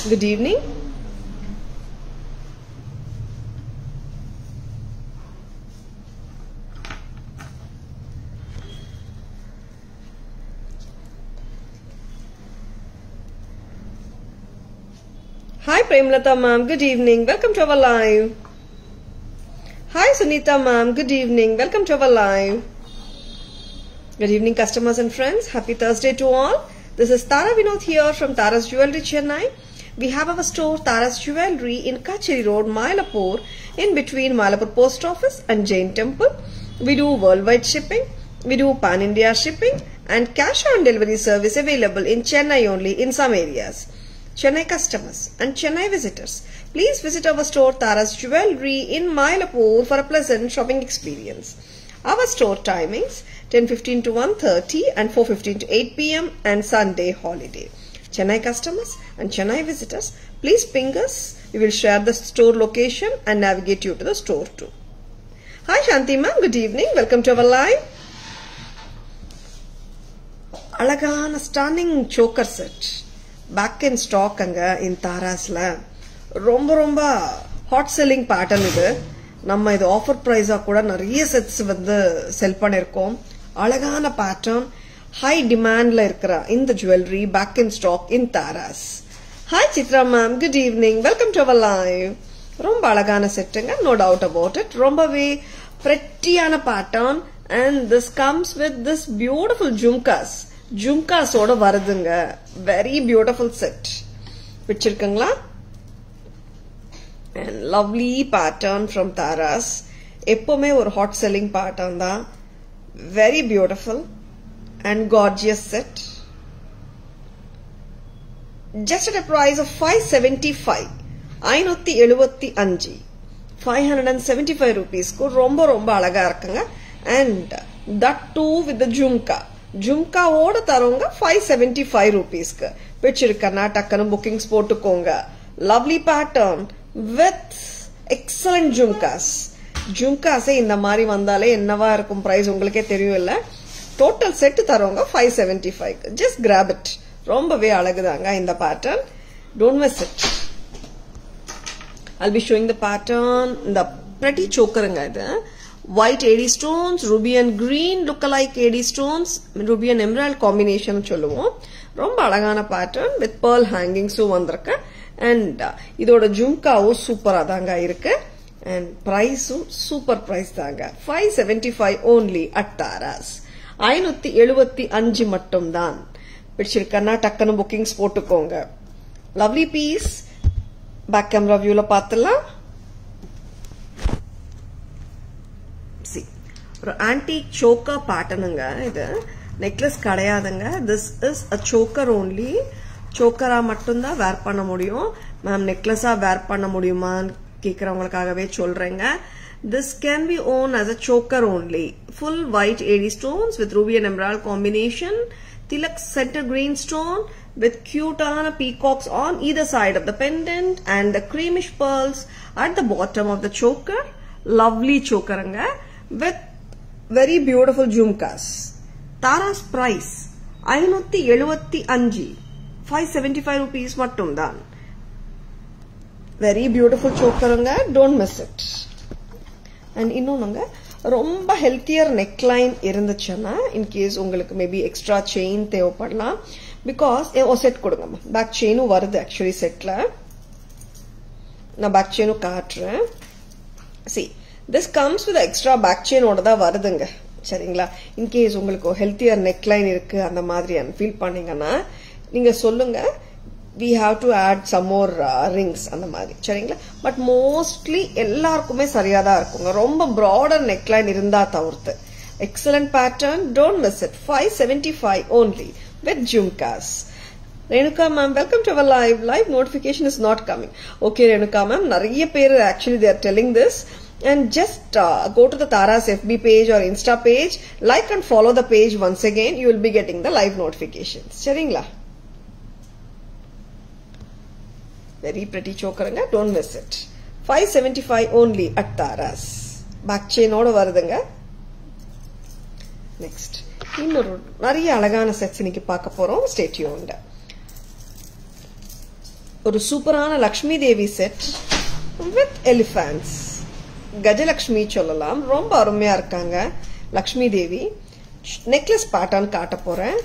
Good evening. Hi Premlata ma'am, good evening. Welcome to our live. Hi Sunita ma'am, good evening. Welcome to our live. Good evening customers and friends. Happy Thursday to all. This is Tara Vinod here from Tara's Jewelry Chennai. We have our store Tara's Jewelry in Kacheri Road, Mylapore, in between Mylapore Post Office and Jain Temple. We do worldwide shipping. We do pan India shipping and cash on delivery service available in Chennai only in some areas. Chennai customers and Chennai visitors, please visit our store Tara's Jewelry in Mylapore for a pleasant shopping experience. Our store timings 10:15 to 1:30 and 4:15 to 8 p.m. and Sunday holiday. Chennai customers and Chennai visitors, please ping us. We will share the store location and navigate you to the store too. Hi Shanti ma'am, good evening. Welcome to our live. அழகான standing choker set back in stock அங்க in தாராஸ்ல ரொம்ப ரொம்ப hot selling pattern இது நம்ம இது offer ப்ரைஸா கூட நிறைய sets வந்து செல் பண்ணிருக்கோம் அழகான பேட்டர்ன் ஹை டிமாண்ட்ல இருக்கிற இந்த jewellery back in stock in Taras hi Chitra ma'am good evening welcome to our live ரொம்ப அழகான செட்டுங்க நோ டவுட் அபவுட் இட் ரொம்பவே பிரெட்டியான pattern and this comes with this beautiful jhumkas ஜும்காஸோட வருதுங்க வெரி பியூட்டிஃபுல் செட் பிடிச்சிருக்குங்களா and lovely pattern from Taras எப்பவுமே ஒரு ஹாட் செல்லிங் பேட்டர்ன் தான் very beautiful and gorgeous set just at price of five seventy five ஐநூத்தி எழுபத்தி அஞ்சு five hundred and seventy five ருபீஸ்க்கு ரொம்ப ரொம்ப அழகா இருக்குங்க and that too with jhumka ஜும்காவோட தரவங்க ஃபைவ் செவன்டி ஃபைவ் ருபீஸ்க்கு பிடிச்சிருக்கனா டக்குன்னு புக்கிங்ஸ் போட்டுக்கோங்க lovely pattern with excellent jhumkas ஜும்காஸே இந்த மாதிரி வந்தாலே என்னவா இருக்கும் பிரைஸ் உங்களுக்கே தெரியும் இல்ல டோட்டல் செட் தரவங்க five seventy five just grab it ரொம்பவே அழகுதாங்க இந்த pattern don't miss it I'll be showing the pattern இந்த pretty chokerங்க இது white AD stones ruby and green look-alike AD stones ruby and emerald combination சொல்லுவோம் ரொம்ப அழகான பேட்டர்ன் வித் pearl ஹேங்கிங்ஸும் வந்திருக்கு அண்ட் இதோட ஜும்காவும் சூப்பரா தாங்க இருக்கு அண்ட் பிரைஸும் சூப்பர் பிரைஸ் தாங்க five seventy five only at Taras ஐநூத்தி எழுபத்தி அஞ்சு மட்டும் தான் பிடிச்சிருக்கன்னா டக்குன்னு புக்கிங்ஸ் போட்டுக்கோங்க லவ்லி பீஸ் பேக் கேமரா வியூல பார்த்துலாம் சி ஒரு ஆன்டிக் சோக்கர் பேட்டர்னுங்க இது நெக்லஸ் கிடையாதுங்க this is a choker only சோக்கரா மட்டும்தான் வேர் பண்ண முடியும் மேம் நெக்லஸா வேர் பண்ண முடியுமான்னு கேட்கறவங்களுக்காகவே சொல்றேங்க This can be worn as a choker only. Full white AD stones with ruby and emerald combination. Tilak center green stone with cute peacocks on either side of the pendant and the creamish pearls at the bottom of the choker. Lovely choker anga with very beautiful jhumkas. Tara's price 575 575 rupees மட்டும் தான் very beautiful சோக்கருங்க don't miss it and இன்னொன்னுங்க ரொம்ப healthier neckline இருந்துச்சுன்னா in case உங்களுக்கு maybe extra chain தேவைப்படலாம் because ஒரு set கொடுங்கம்மா பேக் செயினும் வருது ஆக்சுவலி செட்ல நான் பேக் செயினும் காட்டுறேன் see this comes with extra back செயினோட தான் வருதுங்க சரிங்களா இன்கேஸ் உங்களுக்கு ஹெல்த்தியர் நெக்லைன் இருக்கு அந்த மாதிரி ஃபீல் பண்ணீங்கன்னா நீங்க சொல்லுங்க we have to add some more rings அந்த மாதிரி சரிங்களா பட் மோஸ்ட்லி எல்லாருக்குமே சரியா தான் இருக்குங்க ரொம்ப ப்ராடர் நெக்லைன் இருந்தா தவிர்த்து excellent pattern don't miss it five seventy five only with jhumkas Renuka ma'am welcome to our live live notification is not coming okay Renuka ma'am நிறைய பேர் actually they're telling this and just uh, go to the Tara's FB page or Insta page, like and follow the page once again, you will be getting the live notifications. சரிங்களா very pretty chokerங்க don't miss it 575 only at Tara's back chain ஓட வருதுங்க next இன்னொரு நிறைய அழகான sets இன்னைக்கு பார்க்க போறோம் ஸ்டேட்யூண்ட் ஒரு சூப்பரான Lakshmi Devi set with elephants Gajalakshmi சொல்லலாம் ரொம்ப அருமையா இருக்காங்க லக்ஷ்மி தேவி நெக்லஸ் பேட்டர்ன் காட்ட போறேன்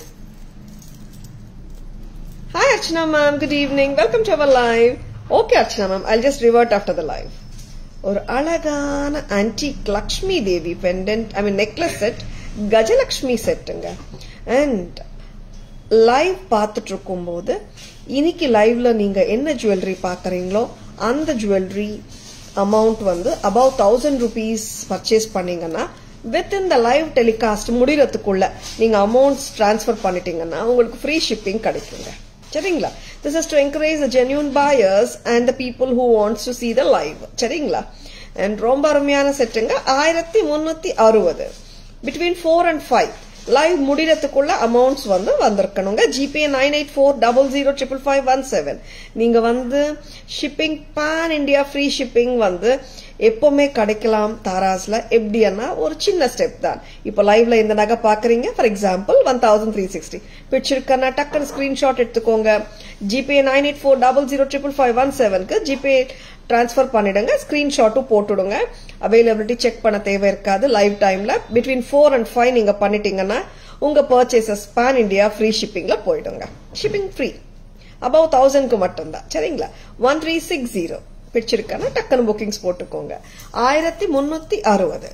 hi Archana ma'am good evening welcome to our live okay Archana ma'am I just revert after the live ஒரு அழகான antique Lakshmi Devi pendant I mean necklace set Gajalakshmi செட்டுங்க அண்ட் லைவ் பார்த்துட்டு இருக்கும்போது இன்னைக்கு லைவ்ல நீங்க என்ன ஜுவல்லரி பாக்குறீங்களோ அந்த ஜுவல்லரி அமௌண்ட் வந்து அபவ் தௌசண்ட் ருபீஸ் பர்ச்சேஸ் பண்ணீங்கன்னா within the live telecast முடிகிறதுக்குள்ள நீங்க அமௌண்ட்ஸ் டிரான்ஸ்ஃபர் பண்ணிட்டீங்கன்னா உங்களுக்கு ஃப்ரீ ஷிப்பிங் கிடைக்குங்க சரிங்களா this is to encourage the genuine buyers and the people who wants to see the live சரிங்களா and ரொம்ப அருமையான செட்டுங்க ஆயிரத்தி முன்னூத்தி அறுபது between four and five live முடிகிறதுக்குள்ள அமௌண்ட்ஸ் வந்து வந்திருக்கணுங்க GPay nine eight four double zero triple five one seven நீங்க வந்து shipping pan India free shipping வந்து எப்பவுமே கிடைக்கலாம் தாராஸ்ல எப்படின்னா ஒரு சின்ன ஸ்டெப் தான் இப்போ லைவ்ல இந்த நகை பாக்குறீங்க for example one thousand three sixty பிடிச்சிருக்கனா டக்குன்னு ஸ்கிரீன்ஷாட் எடுத்துக்கோங்க GPay nine eight four double zero triple five one செவனுக்கு ஜிபே டிரான்ஸ்ஃபர் பண்ணிடுங்க ஸ்கிரீன்ஷாட்டும் போட்டுடுங்க அவைலபிலிட்டி செக் பண்ண தேவை இருக்காது லைவ் டைம்ல பிட்வீன் ஃபோர் அண்ட் ஃபைவ் நீங்க பண்ணிட்டீங்கன்னா உங்க பர்ச்சேசஸ் பேன் இண்டியா ஃப்ரீ ஷிப்பிங்ல போயிடுங்க ஷிப்பிங் ஃப்ரீ அபவ் தௌசண்ட்க்கு மட்டும்தான் சரிங்களா ஒன் த்ரீ சிக்ஸ் ஜீரோ பிடிச்சிருக்கானா டக்குன்னு புக்கிங்ஸ் போட்டுக்கோங்க ஆயிரத்தி முன்னூத்தி அறுபது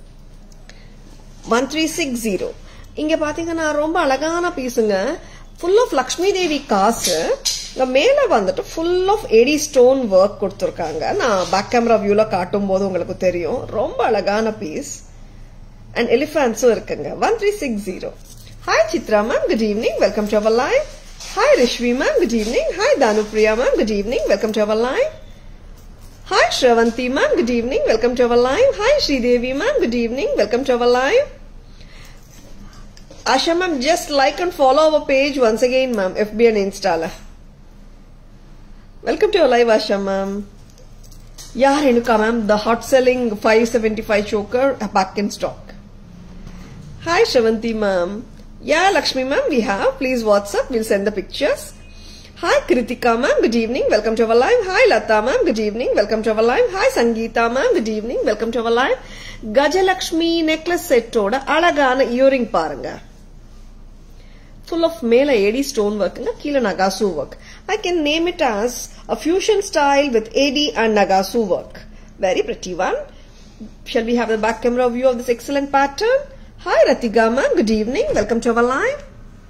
ஒன் த்ரீ சிக்ஸ் ஜீரோ இங்க பாத்தீங்கன்னா ரொம்ப அழகான பீஸுங்க ஃபுல் ஆஃப் லக்ஷ்மி தேவி காசு இங்க மேல வந்துட்டு full of AD stone work கொடுத்துருக்காங்க நான் பேக் கேமரா வியூல காட்டும் போது உங்களுக்கு தெரியும் ரொம்ப அழகான பீஸ் அண்ட் எலிஃபேன்ஸும் இருக்குங்க one three six zero hi Chitra ma'am good evening welcome to our live hi Rishvi ma'am good evening hi Thanupriya ma'am good evening welcome to our live Hi Shravanti ma'am, good evening. Welcome to our live. Hi Sridevi ma'am, good evening. Welcome to our live. Asha ma'am, just like and follow our page once again ma'am, FB and Insta. Welcome to our live Asha ma'am. Yeah, Renuka ma'am, the hot selling 575 choker back in stock. Hi Shravanti ma'am. Yeah, Lakshmi ma'am, we have. Please WhatsApp, we'll send the pictures. Hi Kritika ma'am, good evening. Welcome to our live. Hi Lata ma'am, good evening. Welcome to our live. Hi Sangeeta ma'am, good evening. Welcome to our live. Gajalakshmi necklace செட்டோட அழகான earring பாருங்க full of மேல ஏடி stone ஒர்க்குங்க கீழே nakasu work I can name it as a fusion style with AD and நகாசு work very pretty one shall we have the back camera view of this excellent pattern hi Rathika ma'am good evening welcome to our live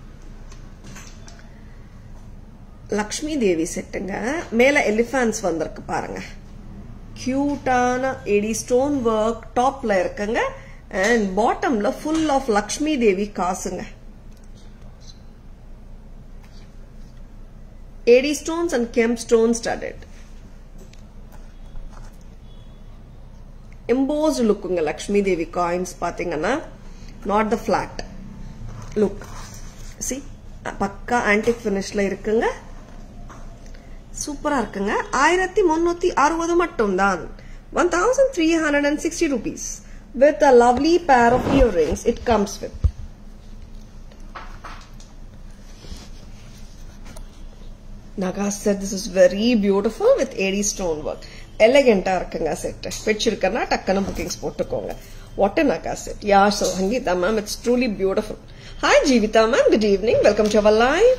Lakshmi Devi செட்டுங்க மேல elephants வந்திருக்கு பாருங்க கியூட்டான eddy stone work டாப்ல இருக்குங்க and பாட்டம்ல full of Lakshmi Devi காசுங்க AD stones and gem stone studded embossed லுக்குங்க Lakshmi Devi coins பாத்தீங்கன்னா not the flat look see பக்கா ஆன்டிக் பினிஷ்ல இருக்குங்க சூப்பரா இருக்குங்க ஆயிரத்தி முன்னூத்தி அறுபது மட்டும் தான் one thousand three hundred and sixty rupees with a lovely pair of earrings it comes with Naga said this is very beautiful with 80 stone work. எலகெண்டா இருக்குங்க செட் பிடிச்சிருக்கனா டக்குன்னு புக்கிங்ஸ் போட்டுக்கோங்க வாட் நகா set yeah so Sangeetha ma'am it's truly beautiful hi Jeevitha ma'am good evening welcome to our live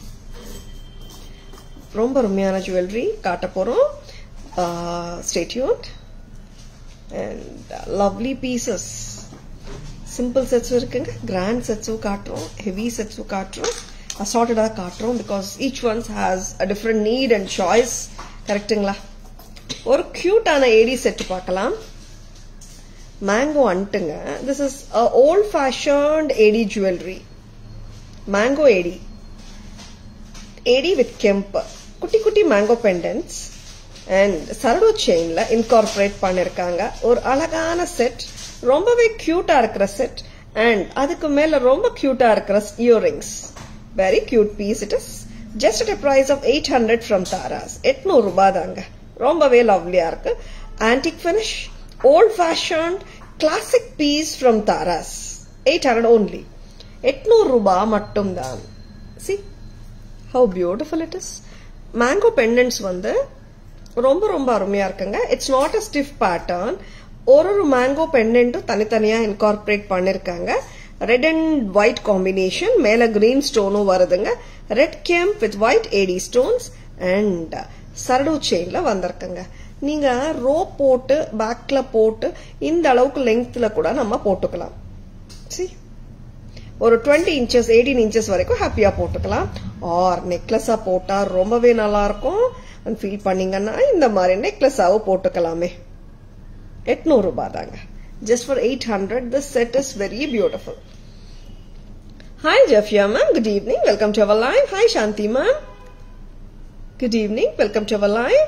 ரொம்ப அருமையான jewellery காட்ட போறோம் statute and lovely pieces simple செட்ஸும் இருக்குங்க கிராண்ட் செட்ஸும் காட்டுறோம் ஹெவி செட்ஸும் காட்டுறோம் அசார்ட்டடாக காட்டுறோம் because each ones has a different need and choice கரெக்டுங்களா ஒரு கியூட்டான ஏடி செட் பார்க்கலாம் மேங்கோ அண்டுங்க this is volt fashioned AD jewellery mango AD AD with kemp குட்டி குட்டி மேங்கோ பெண்டன்ஸ் அண்ட் சரடு செயின்ல இன்கார்பரேட் பண்ணிருக்காங்க ஒரு அழகான செட் ரொம்பவே கியூட்டா இருக்கிற செட் அண்ட் அதுக்கு மேல ரொம்ப கியூட்டா இருக்கிற earrings very cute piece it is just at price of eight hundred from Tharas எட்நூறு ரூபாய் தாங்க ரொம்பவே லவ்லியா இருக்கு antique finish old fashion classic piece from Tharas eight hundred only எட்நூறு ரூபாய் மட்டும்தான் see how beautiful it is mango pendants வந்து ரொம்ப ரொம்ப அருமையா இருக்குங்க it's not a stiff pattern ஒரு ஒரு மேங்கோ பெண்டன்ட்டும் தனித்தனியா இன்கார்பரேட் பண்ணிருக்காங்க ரெட் அண்ட் ஒயிட் காம்பினேஷன் மேல கிரீன் ஸ்டோனும் வருதுங்க red kemp with white AD stones and சரடு செயின்ல வந்திருக்குங்க நீங்க ரோ போட்டு பேக்ல போட்டு இந்த அளவுக்கு லெங்க்த்ல கூட நம்ம போட்டுக்கலாம் see ஒரு டுவெண்ட்டி இன்ச்சஸ் எயிட்டீன் இன்ச்சஸ் வரைக்கும் ஹாப்பியா போட்டுக்கலாம் ஆர் நெக்லஸா போட்டா ரொம்பவே நல்லா இருக்கும் அண்ட் ஃபீல் பண்ணீங்கன்னா இந்த மாதிரி நெக்லஸாவும் போட்டுக்கலாமே எட்நூறு ரூபாய் தாங்க just for eight hundred the set is very beautiful hi Jefiya ma'am good evening welcome to our live hi Shanthi ma'am good evening welcome to our live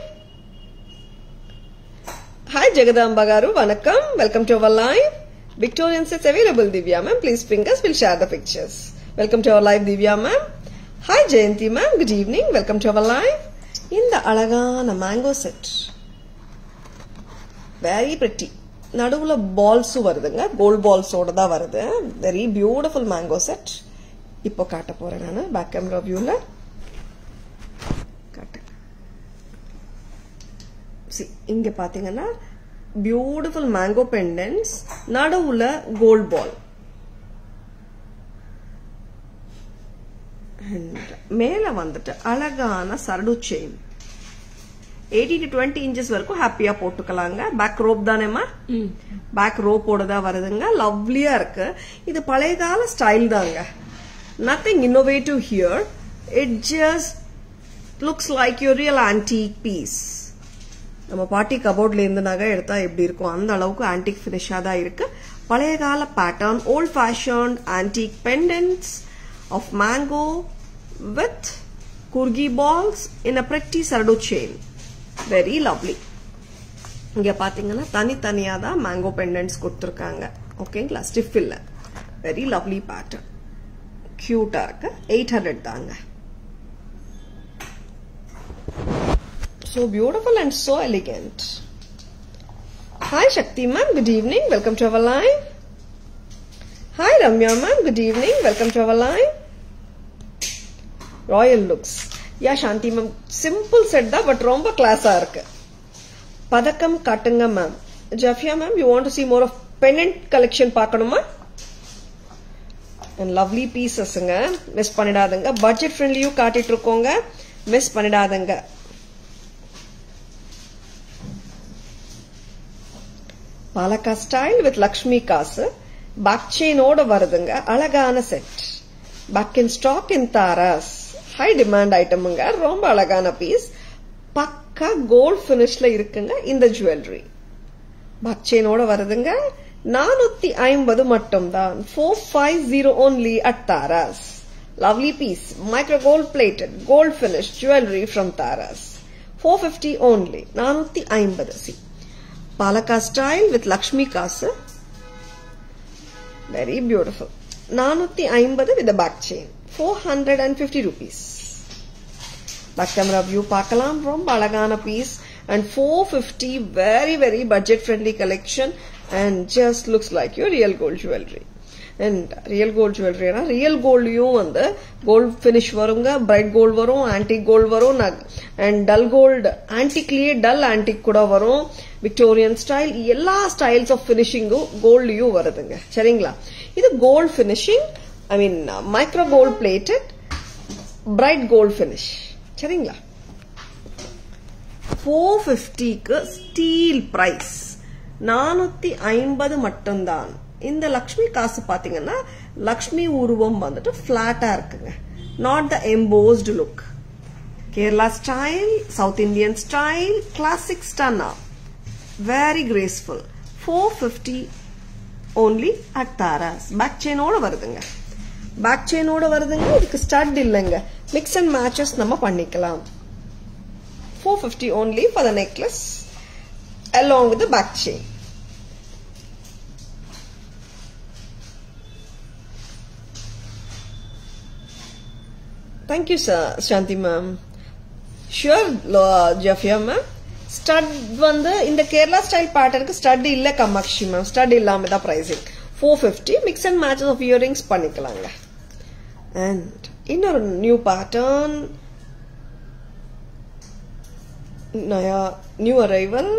hi Jagadamba garu వనకం welcome to our live Victorian sets available Divya ma'am please fingers will share the pictures welcome to our live Divya ma'am hi Jayanthi ma'am good evening welcome to our live இந்த அழகான mango said very pretty நடுவுல பால்ஸும் வருதுங்க gold பால்ஸோட தான் வருது very beautiful mango set இப்போ காட்ட போறேன் நான் பேக் கேமரா வியூல காட்டு See, இங்க பாத்தீங்கன்னா பியூட்டிஃபுல் மேங்கோ பெண்டன்ஸ் நடுவுல கோல்ட் பால் மேல வந்துட்டு அழகான சரடு chain eighty to twenty inches வரைக்கும் ஹாப்பியா போட்டுக்கலாங்க பேக் ரோப் தானேமா பேக் ரோப்போட தான் வருதுங்க லவ்லியா இருக்கு இது பழைய கால ஸ்டைல் தாங்க nothing innovative here it just looks like your real antique piece நம்ம பாட்டி கபோர்ட்ல இருந்து நகை எடுத்தா எப்படி இருக்கும் அந்த அளவுக்கு ஆன்டிக் ஃபினிஷா தான் இருக்கு பழைய கால pattern old fashion antique pendants of mango with குர்கி பால்ஸ் இன் அ பிரெட்டி சரடு செயின் வெரி லவ்லி இங்க பாத்தீங்கன்னா தனித்தனியா தான் மேங்கோ பெண்டன்ட்ஸ் கொடுத்துருக்காங்க ஓகேங்களா ஸ்டிஃப் இல்ல வெரி லவ்லி பேட்டர்ன் கியூட்டா இருக்கு எயிட் ஹண்ட்ரட் தாங்க so beautiful and so elegant. Hi Shakti ma'am, good evening. Welcome to our live. Hi Ramya ma'am, good evening. Welcome to our live. Royal looks. Yeah Shanti ma'am, simple set தான் but ரொம்ப கிளாஸா இருக்கு பதக்கம் காட்டுங்க ma'am Jafiya ma'am you want to see more of pennant collection பார்க்கணுமா and lovely பீசஸ்ங்க miss பண்ணிடாதுங்க budget ஃப்ரெண்ட்லியும் காட்டிட்டு இருக்கோங்க மிஸ் பண்ணிடாதுங்க பாலக்கா ஸ்டைல் வித் லக்ஷ்மி காசு பேக் செயினோட வருதுங்க அழகான set back in stock in Tharas high demand ஐட்டமுங்க ரொம்ப அழகான பீஸ் பக்கா கோல்ட் பினிஷ்ல இருக்குங்க இந்த ஜுவல்லரி பேக் செயினோட வருதுங்க நானூத்தி ஐம்பது மட்டும் தான் four five zero only at Tharas lovely piece micro gold plated gold finish jewellery from Tharas four fifty only நானூத்தி ஐம்பது see Palakka style with Lakshmi காசு வெரி பியூட்டிஃபுல் நானூத்தி ஐம்பது with back chain four hundred and fifty rupees back camera view பார்க்கலாம் ரொம்ப அழகான piece and four fifty very very budget friendly collection and just looks like you real gold jewellery and real gold ஜுவல்லரினா real கோல்டையும் வந்து gold finish வருங்க bright gold வரும் antique gold வரும் and dull gold ஆன்டிக்லயே dull antique கூட வரும் Victorian style எல்லா styles of பினிஷிங்கும் கோல்ட்லயும் வருதுங்க சரிங்களா இது gold finishing I mean micro gold plated bright gold finish சரிங்களா ஃபோர் ஃபிஃப்டிக்கு ஸ்டீல் பிரைஸ் நானூத்தி ஐம்பது மட்டும்தான் இந்த லக்ஷ்மி காசு பாத்தீங்கன்னா லக்ஷ்மி உருவம் வந்துட்டு பிளாட்டா இருக்குங்க not the embossed look Kerala style south Indian style classic ஸ்டன்னா very graceful four fifty only at Tharas back செயினோட வருதுங்க பேக் செயினோட வருதுங்க இதுக்கு ஸ்டட் இல்லைங்க மிக்ஸ் அண்ட் மேட்சஸ் நம்ம பண்ணிக்கலாம் four fifty only for the necklace along with back chain thank you sir Shanthi ma'am sure Jafiya ma'am stud வந்து இந்த கேரளா ஸ்டைல் பேட்டர்னுக்கு ஸ்டட் இல்ல கமாக்ஷி மேம் ஸ்டட் இல்லாம தான் pricing four fifty mix and matches of earrings பண்ணிக்கலாங்க and இன்னொரு new pattern naya new arrival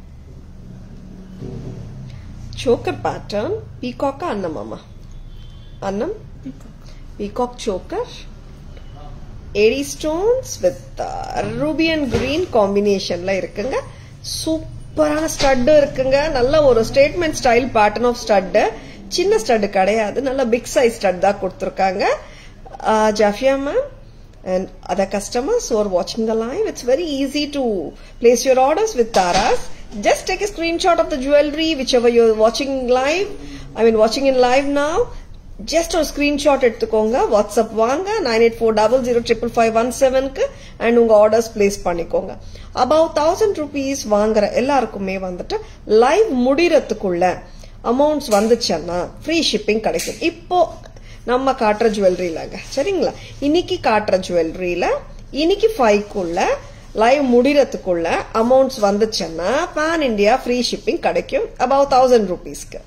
choker pattern peacock annam amma annam peacock choker 80 stones with uh, ruby and green combinationல இருக்குங்க சூப்பரான stud இருக்குங்க நல்ல ஒரு statement style pattern of stud சின்ன stud கிடையாது நல்ல பிக் சைஸ் ஸ்டட் தான் கொடுத்துருக்காங்க Jafiya ma'am and other customers who are watching the live it's very easy to place your orders with taras just take a screenshot of the jewelry whichever you're watching live i mean watching in live now just ஒரு screenshot எடுத்துக்கோங்க WhatsApp வாங்க nine eight four double zero triple five one செவனுக்கு and உங்க orders place பண்ணிக்கோங்க above thousand rupees வாங்குற எல்லாருக்குமே வந்துட்டு live முடிறதுக்குள்ள அமௌண்ட்ஸ் வந்துச்சுன்னா ஃப்ரீ ஷிப்பிங் கிடைக்கும் இப்போ நம்ம காட்டுற ஜுவல்லரியிலங்க சரிங்களா இன்னைக்கு காட்டுற ஜுவல்லரியில இன்னைக்கு ஃபைவ்க்குள்ள லைவ் முடிறதுக்குள்ள அமௌண்ட்ஸ் வந்துச்சுன்னா பேன் இண்டியா ஃப்ரீ ஷிப்பிங் கிடைக்கும் அபவ் தௌசண்ட் ருபீஸ்க்கு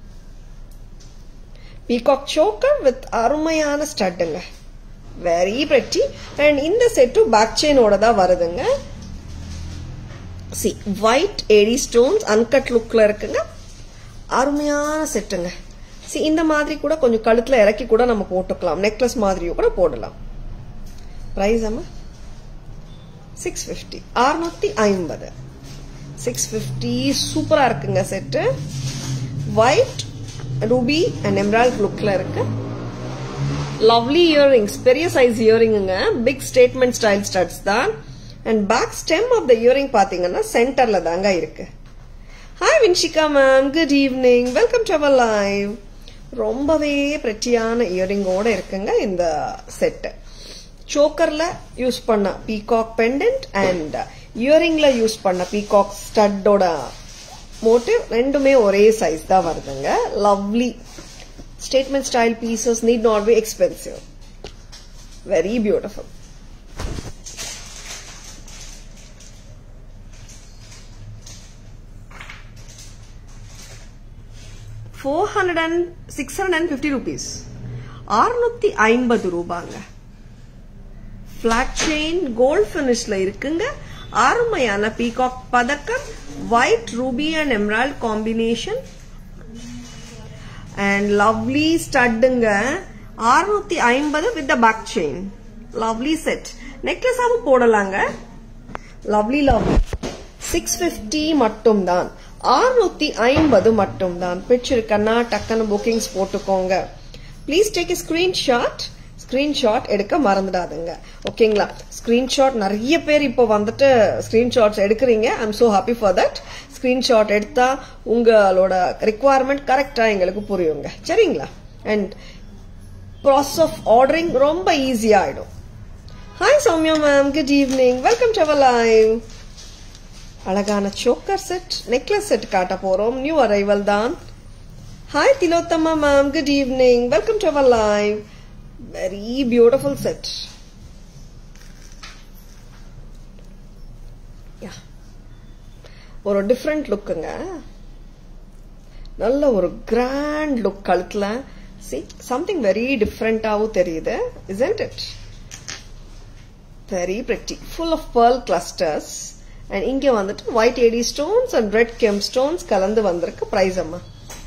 பீகாக் சோக்கர் வித் அருமையான ஸ்டட்டுங்க வெரி பிரெட்டி அண்ட் இந்த செட்டும் பேக் செயினோட தான் வருதுங்க see white AD stones uncut லுக்ல இருக்குங்க அருமையான செட்டுங்க சி இந்த மாதிரி கூட கொஞ்சம் கழுத்துல இறக்கி கூட நம்ம போட்டுக்கலாம் நெக்லஸ் மாதிரியும் கூட போடலாம் பிரைஸ் அம்மா சிக்ஸ் ஃபிஃப்டி அறுநூத்தி ஐம்பது சிக்ஸ் ஃபிஃப்டி சூப்பரா இருக்குங்க set white ruby and emerald லுக்ல இருக்கு லவ்லி இயரிங்ஸ் பெரிய சைஸ் இயரிங்குங்க பிக் ஸ்டேட்மெண்ட் ஸ்டைல் ஸ்டட்ஸ் தான் and back stem of the earring பாத்தீங்கன்னா சென்டர்ல தாங்க இருக்கு hi Vinshika ma'am good evening welcome to our live ரொம்பவே பிரட்டியான இயரிங்கோட இருக்குங்க இந்த செட்டு சோக்கர்ல யூஸ் பண்ண பீகாக் பெண்டன்ட் அண்ட் இயரிங்ல யூஸ் பண்ண பீகாக் ஸ்டட்டோட மோட்டிவ் ரெண்டுமே ஒரே சைஸ் தான் வருதுங்க lovely statement style pieces need not B expensive very beautiful four hundred and six hundred and fifty rupees அறுநூத்தி ஐம்பது ரூபாங்க பிளாக் செயின் கோல்ட் பினிஷ்ல இருக்குங்க அருமையான பீகாக் பதக்கம் white ruby and emerald combination and lovely ஸ்டட்டுங்க அறுநூத்தி ஐம்பது with the back chain lovely set நெக்லஸாவும் போடலாங்க லவ்லி லவ்லி சிக்ஸ் பிப்டி மட்டும் தான் அறுநூத்தி ஐம்பது மட்டும் தான் பிடிச்சிருக்கன்னா டக்குன்னு புக்கிங்ஸ் போட்டுக்கோங்க please take a screenshot screenshot எடுக்க மறந்துடாதுங்க ஓகேங்களா ஸ்கிரீன்ஷாட் நிறைய பேர் இப்போ வந்துட்டு ஸ்கிரீன்ஷாட்ஸ் எடுக்கிறீங்க I am so happy for that screenshot எடுத்தா உங்களோட ரெக்குவயர்மெண்ட் கரெக்டா எங்களுக்கு புரியுங்க சரிங்களா அண்ட் ப்ராசஸ் ஆஃப் ஆர்டரிங் ரொம்ப ஈஸியா ஆயிடும் hi Soumya ma'am good evening welcome to our live அழகான சோக்கர் செட் நெக்லஸ் செட் காட்ட போறோம் நியூ அரைவல் தான் hi Tilothama ma'am good evening welcome to our live very beautiful set ஒரு டிஃப்ரெண்ட் லுக்குங்க நல்ல ஒரு கிராண்ட் லுக் கழுத்துல சி சம்திங் வெரி டிஃப்ரெண்டாவும் தெரியுது isn't it very pretty full of pearl clusters and இங்க வந்துட்டு white AD stones and red gem stones கலந்து வந்திருக்கு பிரைஸ் அம்மா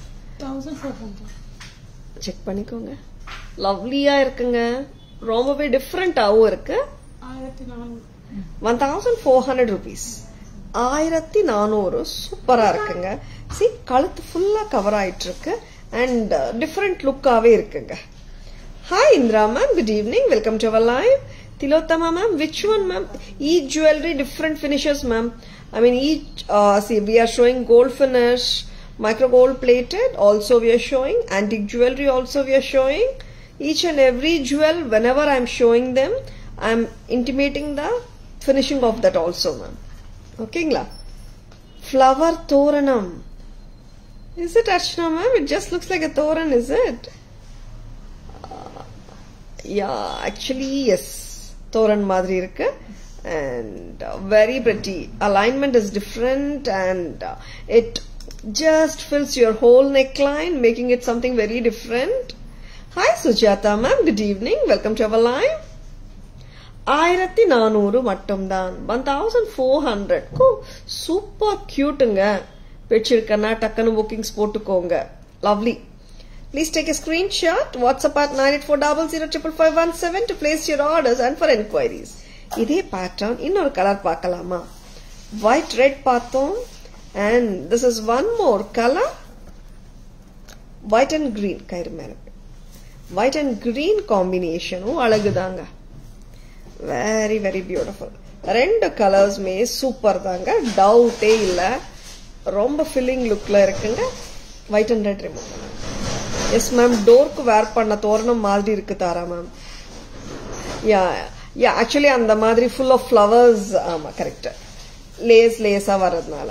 செக் பண்ணிக்கோங்க லவ்லியா இருக்குங்க ரொம்பவே டிஃப்ரெண்டாவும் இருக்கு one thousand four hundred rupees ஆயிரத்தி நானூறு சூப்பரா இருக்குங்க சி கழுத்து ஃபுல்லா கவர் ஆயிட்டு இருக்கு அண்ட் டிஃப்ரெண்ட் லுக்காவே இருக்குங்க hi Indira ma'am good evening welcome to our live Tilotama ma'am, which one ma'am? Each jewelry different finishes ma'am. I mean each, uh, see we are showing gold finish, micro gold plated also we are showing, antique jewelry also we are showing. Each and every jewel whenever I am showing them, I am intimating the finishing of that also ma'am. Okay ngla? Flower Toranam. Is it Archana ma'am? It just looks like a Toran, is it? yeah actually yes toran மாதிரி இருக்கு and uh, very pretty alignment is different and uh, it just fills your whole neckline making it something very different hi sujata ma'am good evening welcome to our live ஆயிரத்தி நானூறு மட்டும்தான் one thousand four ஹண்ட்ரட்க்கு super கியூட்டுங்க வச்சிருக்கேன்னா டக்குன்னு bookings போட்டுக்கோங்க lovely Please take a screenshot. WhatsApp at 98400 to place your orders and for enquiries. இதே pattern இன்னொரு கலர் பார்க்கலாமா ஒயிட் ரெட் பார்த்தோம் and this is one more colour white and green கயிறு மேல ஒயிட் அண்ட் கிரீன் காம்பினேஷனும் அழகுதாங்க very very beautiful ரெண்டு கலர்ஸுமே சூப்பர் தாங்க டவுட்டே இல்லை ரொம்ப ஃபில்லிங் லுக்ல இருக்குங்க white and red remove yes ma'am டோருக்கு வேர் பண்ண தோரணம் மாதிரி இருக்கு தாரா மேம் யா யா ஆக்சுவலி அந்த மாதிரி ஃபுல் ஆஃப் ஃப்ளவர்ஸ் ஆமா கரெக்ட் லேஸ் லேஸா வர்றதுனால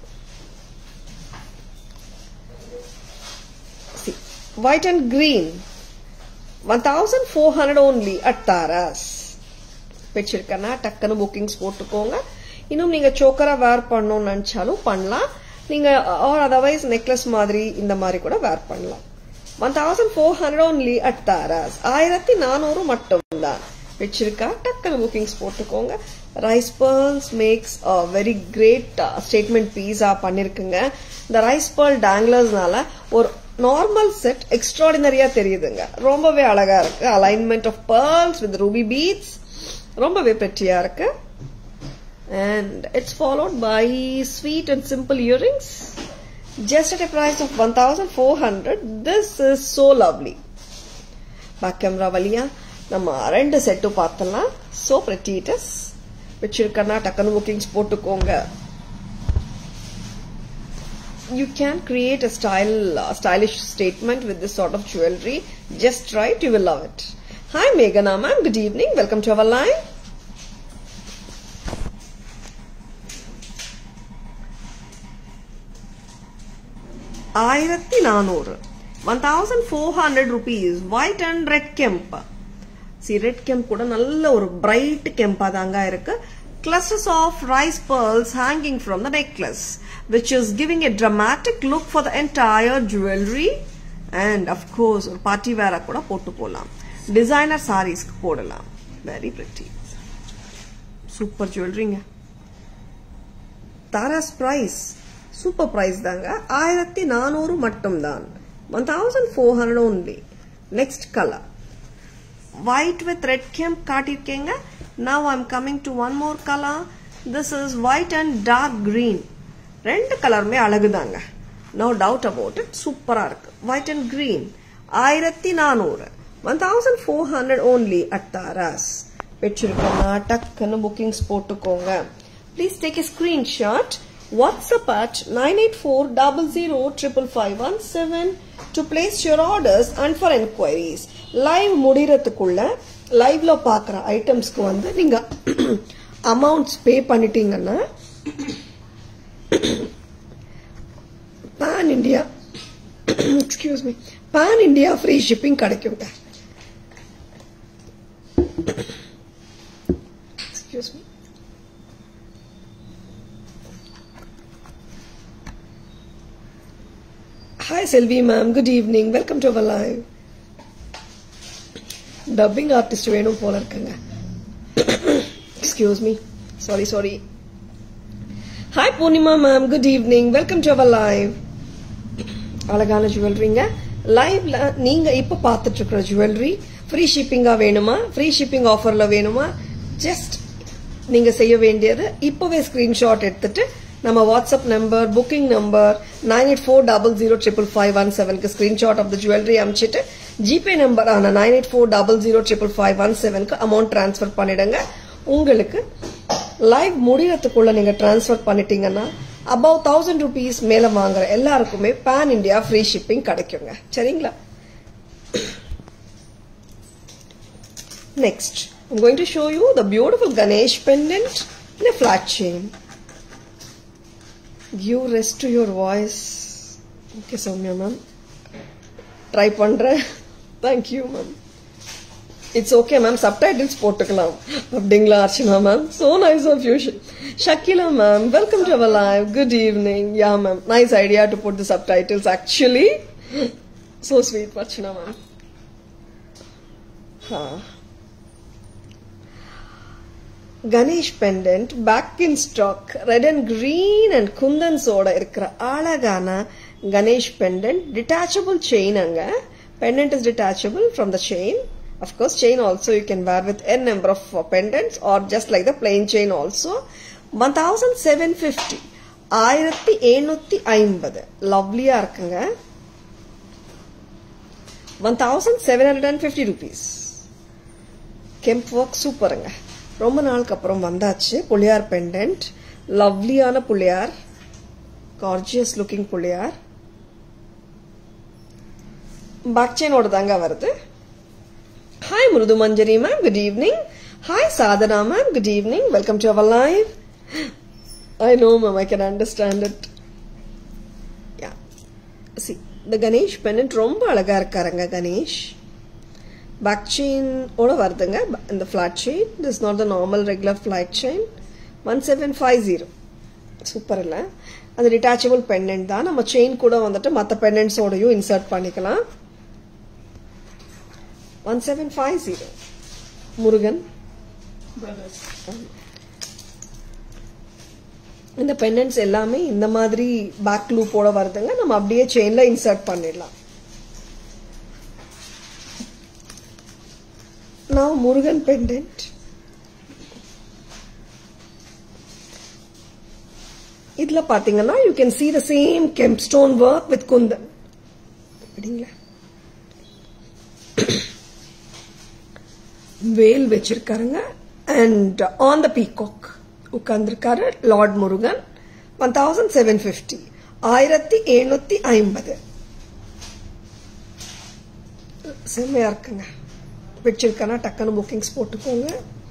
white and green one thousand four hundred only at Tharas வச்சிருக்கேன்னா டக்குன்னு புக்கிங்ஸ் போட்டுக்கோங்க இன்னும் நீங்க சோக்கரா வேர் பண்ணணும்னு நினைச்சாலும் பண்ணலாம் நீங்க ஆர் அதர்வைஸ் நெக்லஸ் மாதிரி இந்த மாதிரி கூட வேர் பண்ணலாம் one thousand four hundred only at Tharas ஆயிரத்தி நானூறு மட்டும்தான் வச்சிருக்கா டக்குனு புக்கிங்ஸ் போட்டுக்கோங்க rice pearls makes very great statement பீஸா பண்ணிருக்குங்க இந்த ரைஸ் பேர்ல் டேங்லர்ஸ்னால ஒரு நார்மல் செட் எக்ஸ்ட்ராடினரியா தெரியுதுங்க ரொம்பவே அழகா இருக்கு alignment of pearls with ruby beads ரொம்பவே பெற்றியா இருக்கு and it's followed by sweet and simple earrings just at a price of 1400 this is so lovely back camera வழியா நம்ம ரெண்டு செட்டு பார்த்தலாம் சோ pretty it is வச்சிருக்கனா டக்குனு புக்கிங்ஸ் போட்டுக்கோங்க you can create a style uh, stylish statement with this sort of jewelry just right you will love it hi meghana ma'am good evening welcome to our line ஆயிரத்தி நானூறு one thousand four hundred rupees white and red kemp see red kemp கூட நல்ல ஒரு bright கெம்பா தாங்க இருக்கு clusters of rice pearls hanging from the necklace which is giving a dramatic look for the entire jewelry and of course ஒரு party வேற கூட போட்டு போலாம் டிசைனர் சாரீஸ்க்கு போடலாம் வெரி பிரிட்டி சூப்பர் ஜுவல்லரிங்க தாராஸ் பிரைஸ் சூப்பர் பிரைஸ் தாங்க ஆயிரத்தி நானூறு மட்டும்தான் one thousand four hundred only next colour white with red kemp காட்டியிருக்கேங்க now I'm coming to one more colour this is white and dark green ரெண்டு கலருமே அழகுதாங்க நோ டவுட் அபவுட் இட் சூப்பரா இருக்கு ஒயிட் அண்ட் கிரீன் ஆயிரத்தி நானூறு one thousand four hundred only at Tara's வச்சிருக்கோம்னா டக்குன்னு bookings போட்டுக்கோங்க please take a screenshot WhatsApp at 984005517 to place your orders and for enquiries. Live முடிகிறதுக்குள்ள லைவ்ல பார்க்குற ஐட்டம்ஸ்க்கு வந்து நீங்க அமௌண்ட்ஸ் பே பண்ணிட்டீங்கன்னா pan India excuse me pan India free shipping கிடைக்குங்க excuse me Hi Selvi ma'am, good evening. Welcome to our live. Dubbing artist வேணும் போல இருக்குங்க excuse me sorry sorry hi Purnima ma'am good evening welcome to our live அழகான ஜுவல்லரிங்க லைவ்ல நீங்க இப்ப பார்த்துட்டு இருக்கிற ஜுவல்லரி ஃப்ரீ ஷிப்பிங்கா வேணுமா ஃப்ரீ ஷிப்பிங் ஆஃபர்ல வேணுமா ஜஸ்ட் நீங்க செய்ய வேண்டியது இப்பவே ஸ்கிரீன்ஷாட் எடுத்துட்டு நம்ம WhatsApp number booking number nine eight four double zero triple five one செவனுக்கு ஸ்கிரீன்ஷாட் ஆஃப் த ஜுவல்லரி அனுப்பிச்சிட்டு ஜிபே நம்பர் ஆன nine eight four double zero triple five one செவனுக்கு அமௌண்ட் டிரான்ஸ்ஃபர் பண்ணிடுங்க உங்களுக்கு லைவ் முடியறதுக்குள்ள நீங்க டிரான்ஸ்ஃபர் பண்ணிட்டீங்கன்னா அபவ் தௌசண்ட் ருபீஸ் மேல வாங்குற எல்லாருக்குமே பேன் இந்தியா ஃப்ரீ ஷிப்பிங் கிடைக்குங்க சரிங்களா Next, I'm going to show you the beautiful Ganesh pendant in a flat chain. Give rest to your voice. Okay, Soumya ma'am. Try பண்றேன் Thank you ma'am. It's okay ma'am subtitles போட்டுக்கலாம் அப்படிங்களா Archana ma'am so nice of you Shakila ma'am welcome to our live good evening yeah ma'am nice idea to put the subtitles actually so sweet Archana ma'am Ganesh pendant back in stock red and green and குந்தன்ஸோட இருக்கிற அழகான Ganesh pendant detachable chain அங்க pendant is detachable from the chain of course chain also you can wear with n number of uh, pendants or just like the plain chain also 1750 ஆயிரத்தி எழுநூத்தி ஐம்பது லவ்லியா இருக்குங்க one thousand seven hundred and fifty rupees kemp work சூப்பருங்க ரொம்ப நாளுக்கு அப்புறம் வந்தாச்சு புளியார் பெண்டன்ட் லவ்லியான புளியார் கார்ஜியஸ் லுக்கிங் புளியார் பேக் செயினோட தாங்க வருது Hi Mrudu Manjari ma'am, good evening. Hi Sadhana ma'am, good evening. Welcome to our live. I know ma'am, I can understand it. Yeah. See, the Ganesh pendant ரொம்ப அழகா இருக்காருங்க கணேஷ் பேக் செயின் ஓட வருதுங்க இந்த flat chain this not the normal regular flat chain one seven five zero super இல்லை அது detachable pendant தான் நம்ம செயின் கூட வந்துட்டு மற்ற பெண்டன்ட்ஸோடையும் இன்சர்ட் பண்ணிக்கலாம் one seven five zero Murugan இந்த பெண்டன்ட்ஸ் எல்லாமே இந்த மாதிரி பேக் லூப்போட வருதுங்க நம்ம அப்படியே செயின்ல இன்சர்ட் பண்ணிடலாம் நான் முருகன் பெண்டன்ட் இதுல பாத்தீங்கன்னா you can see the same kemp stone work with kundan அப்படிங்களா வேல் வச்சிருக்காருங்க அண்ட் ஆன் த பீகாக் உட்கார்ந்துருக்காரு lord Murugan one thousand seven fifty ஆயிரத்தி எழுநூத்தி ஐம்பது செம்மையா இருக்குங்க வச்சிருக்கனா டக்குன்னு புக்கிங்ஸ் போட்டுக்கோங்க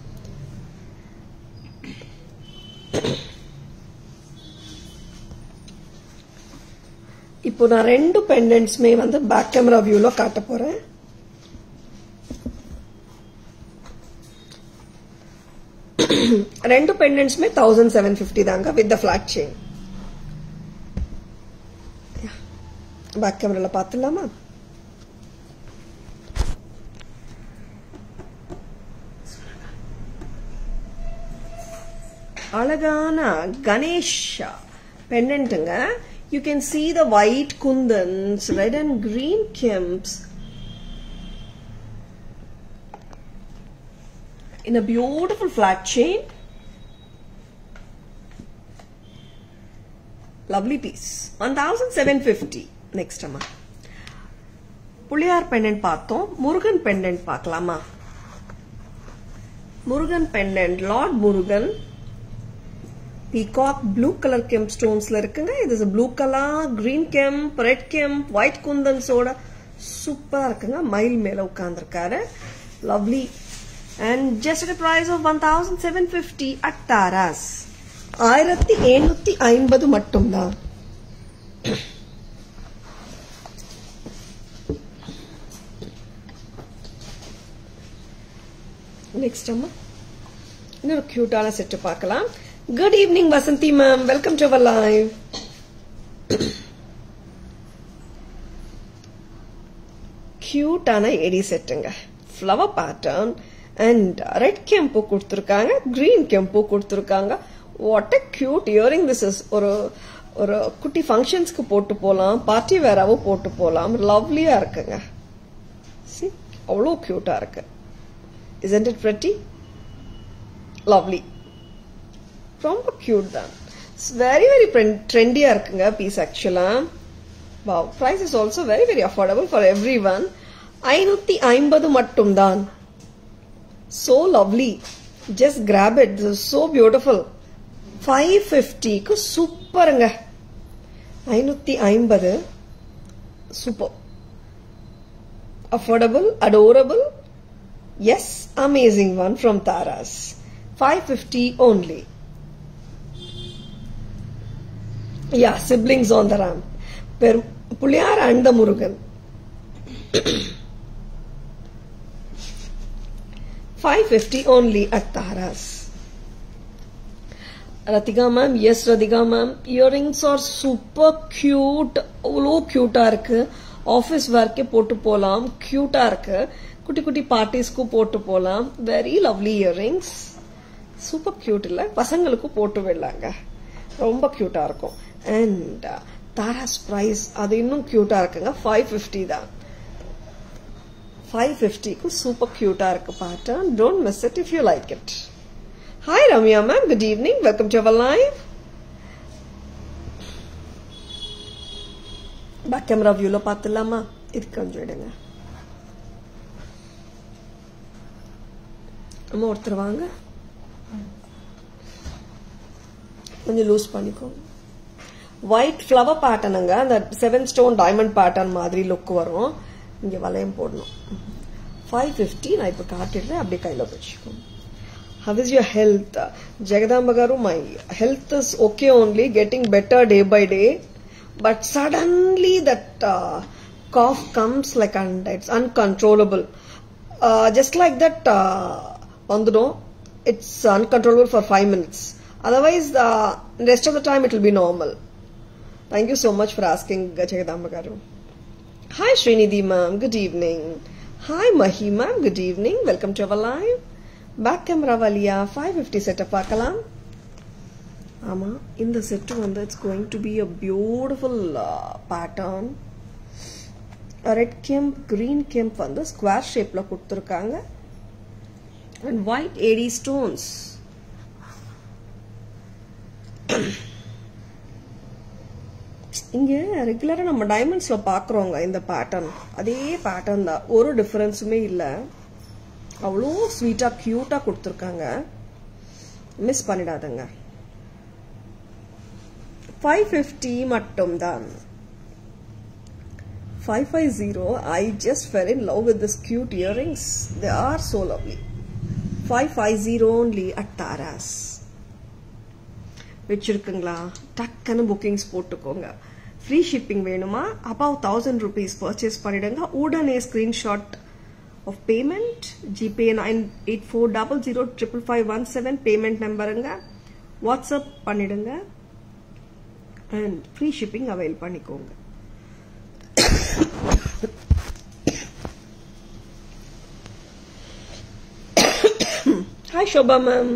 இப்போ நான் ரெண்டு பெண்டன்ட்ஸுமே வந்து பேக் கேமரா வியூல காட்ட போறேன் ரெண்டு பெண்டன்ட்ஸுமே தௌசண்ட் செவன் பிப்டி தாங்க with the flat chain back கேமரால பார்த்துலாமா அழகான கணேஷா பெண்டன்ட்டுங்க you can see the white kundans red and green kemps in a beautiful flat chain. Lovely piece. 1750. Next அம்மா புளியார் பெண்டன்ட் பார்த்தோம் முருகன் பெண்டன்ட் பார்க்கலாமா Murugan pendant lord Murugan peacock blue colour kemp ஸ்டோன்ஸ்ல இருக்குங்க இது blue colour green kemp red kemp white குந்தன்ஸோட சூப்பரா இருக்குங்க மயில் மேல உட்கார்ந்துருக்காரு lovely and just at a price of 1750 at Taras. ஆயிரத்தி எழுநூத்தி ஐம்பது மட்டும்தான் நெக்ஸ்ட் அம்மா இன்னொரு கியூட்டான செட்டு பார்க்கலாம் good evening Vasanthi ma'am welcome to our live கியூட்டான எடி செட்டுங்க flower pattern and red kemp கொடுத்துருக்காங்க கிரீன் கெம்பு கொடுத்துருக்காங்க what a cute earring this is ஒரு ஒரு குட்டி ஃபங்க்ஷன்ஸ்க்கு போட்டு போகலாம் பார்ட்டி வேறாவும் போட்டு போகலாம் லவ்லியா இருக்குங்க சி அவ்வளோ கியூட்டா இருக்கு இசன்ட் இட் pretty லவ்லி ரொம்ப கியூட் தான் வெரி வெரி ட்ரெண்டியா இருக்குங்க பீஸ் ஆக்சுவலா wow price is also very very affordable for everyone ஐநூத்தி ஐம்பது மட்டும்தான் so lovely just grab it this is so beautiful 550 க்கு சூப்பருங்க ஐநூத்தி ஐம்பது super affordable adorable yes amazing one from taras 550 only yeah siblings on the ramp Per- pulyar and the murugan 550 only at Taras. Ratika ma'am, yes Radhika ma'am, earrings are super cute, அவ்வளோ க்யூட்டா இருக்கு office ஒர்க்கே போட்டு போகலாம் க்யூட்டா இருக்கு குட்டி குட்டி பார்ட்டிஸ்க்கும் போட்டு போகலாம் very lovely earrings super cute இல்லை பசங்களுக்கும் போட்டு விடலாங்க ரொம்ப கியூட்டா இருக்கும் அண்ட் தாராஸ் ப்ரைஸ் அது இன்னும் கியூட்டா இருக்குங்க ஃபைவ் ஃபிஃப்டி தான் ஃபைவ் ஃபிஃப்டிக்கு சூப்பர் கியூட்டா இருக்கு pattern don't miss it if you like it hi Ramya ma'am good evening welcome to our live back camera வியூல பார்த்துலாமா இது கொஞ்சம் எடுங்க அம்மா ஒருத்தர் வாங்க கொஞ்சம் லூஸ் பண்ணிக்கோங்க ஒயிட் ஃப்ளவர் பேட்டர்னுங்க அந்த செவன் ஸ்டோன் டைமண்ட் பேட்டர்ன் மாதிரி லுக் வரும் இங்க வளையம் போடணும் ஃபைவ் ஃபிஃப்டி நான் இப்போ காட்டிடுறேன் அப்படியே கையில் வச்சுக்கோங்க How is your health? Jagadamba garu, my health is okay only, getting better day by day. But suddenly that uh, cough comes like and it's uncontrollable. Uh, just like that, uh, Vandano, it's uncontrollable for five minutes. Otherwise, the rest of the time it will be normal. Thank you so much for asking, Jagadamba garu. Hi Srinidhi ma'am, good evening. Hi Mahi ma'am, good evening. Welcome to our live. Back camera வழியா five fifty செட்டை பார்க்கலாம் ஆமாம் இந்த set வந்து it's going to be a beautiful pattern red kemp green kemp வந்து square ஷேப்பில் கொடுத்துருக்காங்க and white AD stones இங்க ரெகுலரா நம்ம டைமண்ட்ஸ்ல பாக்குறோங்க இந்த பேட்டர்ன் அதே பேட்டர்ன் தான் ஒரு டிஃபரன்ஸுமே இல்லை அவ்வளோ ஸ்வீட்டா கியூட்டா கொடுத்துருக்காங்க மிஸ் பண்ணிடாதங்க ஃபைவ் ஃபிஃப்டி மட்டும் தான் five five zero I just fell in love with this cute earrings they are so lovely five five zero only at Tharas வச்சிருக்குங்களா டக்குன்னு புக்கிங்ஸ் போட்டுக்கோங்க ஃப்ரீ ஷிப்பிங் வேணுமா அபவ் தௌசண்ட் ருபீஸ் பர்ச்சேஸ் பண்ணிடுங்க உடனே screenshot of payment gpay 9840005517 payment நம்பருங்க WhatsApp பண்ணிடுங்க and free shipping avail பண்ணிக்கோங்க hi Shobha ma'am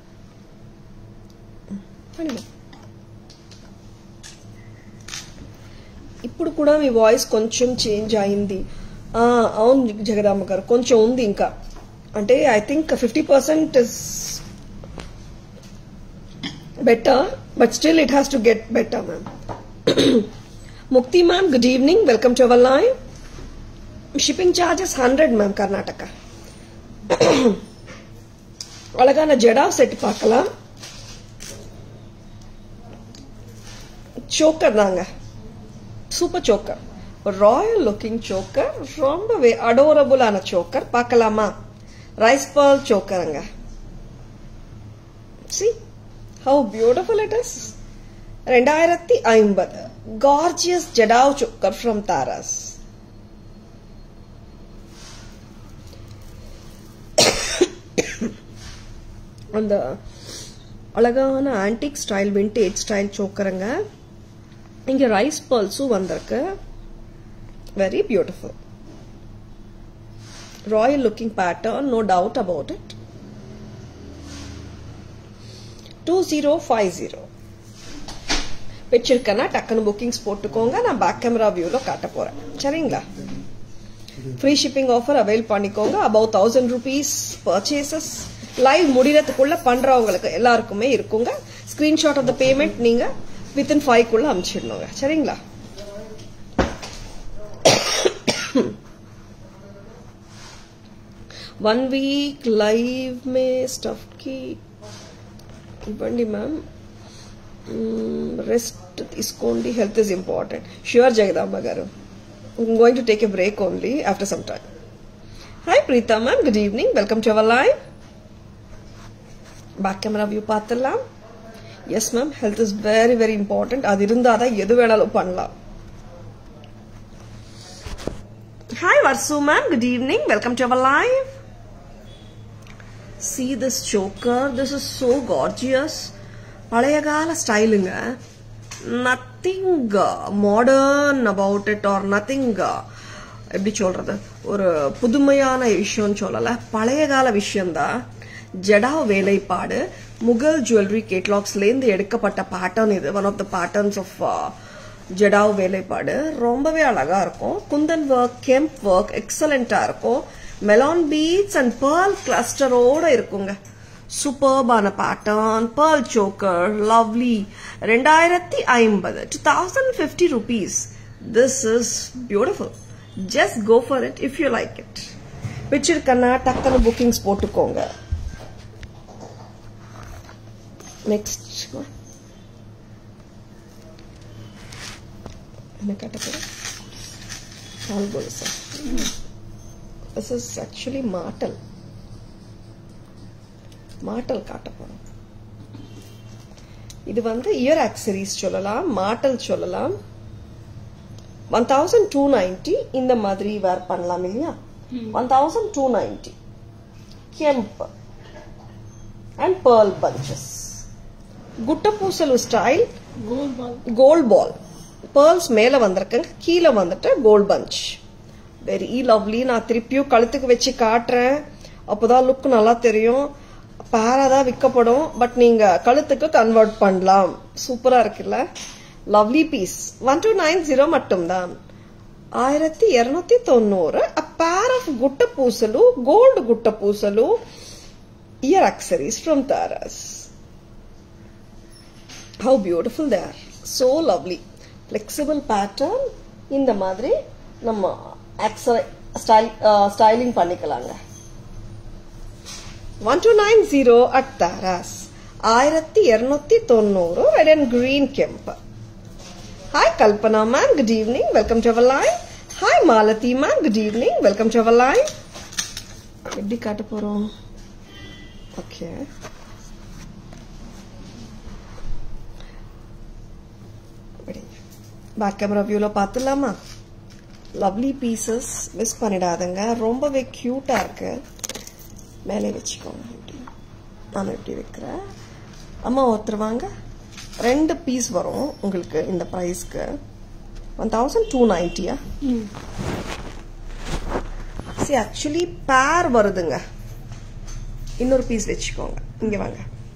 ఇప్పుడు కూడా మీ వాయిస్ కొంచెం చేంజ్ అయింది ఆ, అవును జగదాంబ గారు కొంచెం ఉంది ఇంకా అంటే I think fifty percent is better but still it has to get better ma'am Mukthi ma'am good evening welcome to our live shipping charges hundred ma'am Karnataka அழகான ஜெடா செட் பார்க்கலாம் சோக்கர் தாங்க super choker royal looking choker ரொம்பவே அடோரபுளான choker பார்க்கலாமா rice ball சோக்கருங்க see how beautiful it is ரெண்டாயிரத்தி ஐம்பது gorgeous jadau choker from Tharas அந்த அழகான ஆன்டிக் ஸ்டைல் விண்டேஜ் ஸ்டைல் சோக்கருங்க இங்க ரைஸ் பல்ஸும் வந்திருக்கு very beautiful royal looking pattern no doubt about it two zero five zero வச்சிருக்கேன்னா டக்குன்னு புக்கிங்ஸ் போட்டுக்கோங்க நான் பேக் கேமரா வியூல காட்ட போறேன் சரிங்களா ஃப்ரீ ஷிப்பிங் ஆஃபர் அவைல் பண்ணிக்கோங்க about thousand rupees purchases live முடிகிறதுக்குள்ள பண்றவங்களுக்கு எல்லாருக்குமே இருக்குங்க ஸ்கிரீன்ஷாட் ஆஃப் த பேமெண்ட் நீங்க வித்தின் ஃபைவ் குள்ள அனுப்பிச்சிடணுங்க சரிங்களா వన్ వీక్ లైవ్ మే స్టఫ్ కి ఇవ్వండి మ్యామ్ రెస్ట్ తీసుకోండి health is important sure Jagadamba గారు going to take a break only after some time hi Preetha ma'am good evening welcome to our live back camera view பார்த்துடலாம் yes ma'am health is very very important அது இருந்தால் தான் எது வேணாலும் பண்ணலாம் hi Varshu ma'am good evening welcome to our live see this choker this is so gorgeous பழைய கால ஸ்டைலுங்க nothing modern about it or nothing எப்படி சொல்றது ஒரு புதுமையான விஷயம்னு சொல்லல பழைய கால விஷயம்தான் ஜடா வேலைப்பாடு முகல் ஜுவல்லரி கேட்லாக்ஸ்லேருந்து எடுக்கப்பட்ட பேட்டர்ன் இது one of the patterns of jadau வேலைப்பாடு ரொம்பவே அழகா இருக்கும் குந்தன் ஒர்க் கெம்ப் ஒர்க் எக்ஸலண்டா இருக்கும் மெலான் பீட்ஸ் அண்ட் பேர்ல் கிளஸ்டரோட இருக்குங்க சூப்பர்பான பேட்டர்ன் பேர்ல் சோக்கர் லவ்லி ரெண்டாயிரத்தி ஐம்பது two thousand fifty rupees this is beautiful just go for it if you like it பிடிச்சிருக்கன்னா டக்குன்னு புக்கிங்ஸ் போட்டுக்கோங்க நெக்ஸ்ட் என்ன காட்ட போறேன் கால் கொலுசா திஸ் இஸ் ஆக்சுவலி மாட்டல் மாட்டல் காட்ட போறோம் இது வந்து இயர் ஆக்சரிஸ் சொல்லலாம் மாட்டல் சொல்லலாம் ஒன் தௌசண்ட் டூ நைன்டி இந்த மாதிரி வேர் பண்ணலாம் இல்லையா one thousand two ninety kemp and pearl bunches guttapusalu style gold ball gold ball பேர்ல்ஸ் மேல வந்திருக்குங்க கீழே வந்துட்டு கோல்ட் பஞ்ச் வெரி லவ்லி நான் திருப்பியும் கழுத்துக்கு வச்சு காட்டுறேன் அப்போதான் லுக் நல்லா தெரியும் பேரா தான் விற்கப்படும் பட் நீங்க கழுத்துக்கு கன்வெர்ட் பண்ணலாம் சூப்பரா இருக்குல்ல lovely piece one two nine zero மட்டும்தான் ஆயிரத்தி இருநூத்தி தொண்ணூறு அ பேர் ஆஃப் குட்ட guttapusalu gold guttapusalu ear accessories from Tharas how beautiful they are so lovely flexible pattern இந்த மாதிரி நம்ம ஸ்டைல் ஸ்டைலிங் பண்ணிக்கலாங்க one two nine zero at Tharas ஆயிரத்தி இருநூத்தி தொண்ணூறு red and green kemp hi Kalpana ma'am good evening welcome to our line hi Malathi ma'am good evening welcome to our line எப்படி காட்ட போறோம் ஓகே பேக் கேமரா வியூவில் பார்த்துடலாமா லவ்லி பீசஸ் மிஸ் பண்ணிடாதுங்க ரொம்பவே க்யூட்டாக இருக்கு மேலே வச்சுக்கோங்க இப்படி நான் இப்படி வைக்கிறேன் அம்மா ஒருத்தர் வாங்க ரெண்டு பீஸ் வரும் உங்களுக்கு இந்த ப்ரைஸ்க்கு ஒன் தௌசண்ட் டூ நைன்ட்டியா சரி ஆக்சுவலி பேர் வருதுங்க இன்னொரு பீஸ் வச்சுக்கோங்க இங்க வாங்க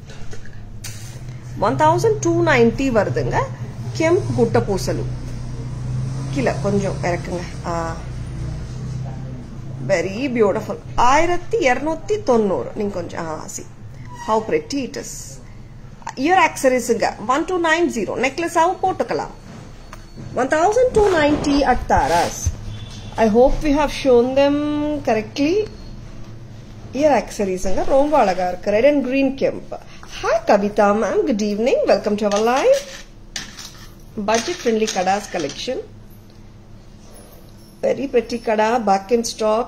ஒன் தௌசண்ட் டூ நைன்டி வருதுங்க கெம்ப் குட்ட பூசலு கீழே கொஞ்சம் இறக்குங்க வெரி பியூட்டிஃபுல் ஆயிரத்தி இருநூத்தி தொண்ணூறு நீங்க கொஞ்சம் ஆ see how pretty it is ear ஆக்சரிஸுங்க ஒன் டூ நைன் ஜீரோ நெக்லஸாவும் போட்டுக்கலாம் one thousand two ninety at Tharas I hope we have shown them correctly ear ஆக்சரிஸுங்க ரொம்ப அழகா இருக்கு red and green kemp hi Kavitha ma'am good evening welcome to our live budget friendly kadas collection very pretty kada back in stock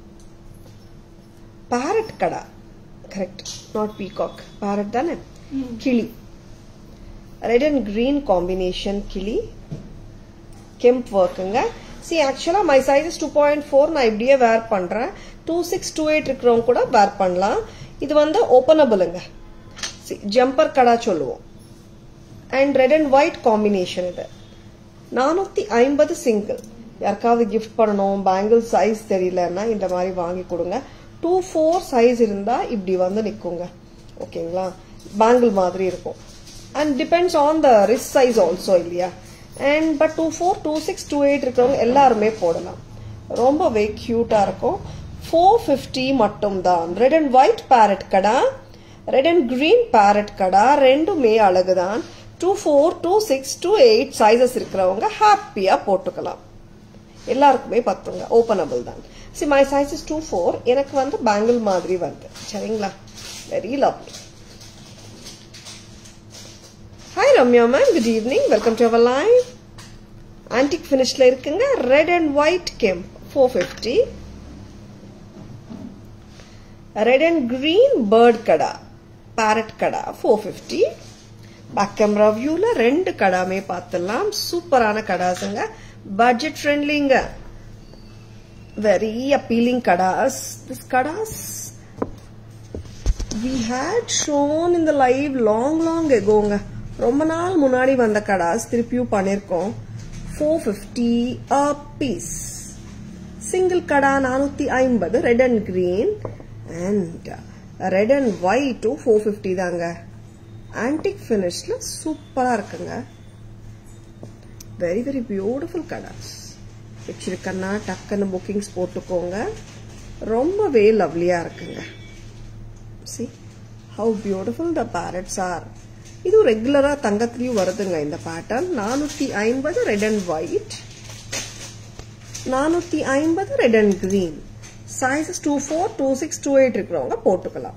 parrot kada correct not peacock parrot தானே கிளி red and green combination கிளி kemp ஒர்க்குங்க see ஆக்சுவலா my size two point four நான் இப்படியே வேர் பண்றேன் two six two eight இருக்கிறவங்க கூட வேர் பண்ணலாம் இது வந்து ஓப்பனபிளுங்க ஜம்பர் கடா சொல்லுவோம் and red and white combination இது நானூத்தி ஐம்பது சிங்கிள் யாருக்காவது கிஃப்ட் பண்ணணும் பேங்கிள் சைஸ் தெரியலன்னா இந்த மாதிரி வாங்கி கொடுங்க டூ ஃபோர் சைஸ் இருந்தா இப்படி வந்து நிக்குங்க ஓகேங்களா பேங்கிள் மாதிரி இருக்கும் and depends on the wrist size also இல்லையா and but two four two six two eight இருக்கிறவங்க எல்லாருமே போடலாம் ரொம்பவே கியூட்டா இருக்கும் ஃபோர் ஃபிஃப்டி மட்டும் தான் red and white parrot kada red and green parrot kada ரெண்டுமே அழகுதான் two four two six two eight sizes இருக்கிறவங்க ஹாப்பியா போட்டுக்கலாம் எல்லாருக்குமே பத்துங்க ஓப்பனபிள் தான் see my size is two four எனக்கு வந்து பேங்கிள் மாதிரி வருது சரிங்களா very lovely hi Ramya ma'am good evening welcome to our live antique ஃபினிஷ்ல இருக்குங்க red and white kemp four fifty red and green bird kada parrot kada four fifty back camera வியூல ரெண்டு கடாமே பார்த்துடலாம் சூப்பரான கடாஸுங்க பட்ஜெட் ஃப்ரெண்ட்லிங்க very appealing kadas this kadas we had shown இந்த லைவ் லாங் லாங் எகோங்க ரொம்ப நாள் முன்னாடி வந்த கடாஸ் திருப்பியும் பண்ணிருக்கோம் four fifty a piece single kada நானூத்தி ஐம்பது red and green and red and ஒயிட்டும் ஃபோர் ஃபிஃப்டி தாங்க ஆன்டிக் ஃபினிஷ்ல சூப்பரா இருக்குங்க வெரி வெரி பியூட்டிஃபுல் கலர்ஸ் வச்சிருக்கன்னா டக்குன்னு புக்கிங்ஸ் போட்டுக்கோங்க ரொம்பவே லவ்லியா இருக்குங்க see how beautiful the parrots R இது ரெகுலரா தங்கத்திலையும் வருதுங்க இந்த பேட்டர்ன் நானூத்தி ஐம்பது ரெட் அண்ட் ஒயிட் நானூத்தி ஐம்பது red and green sizes two four two six two eight இருக்கிறவங்க போட்டுக்கலாம்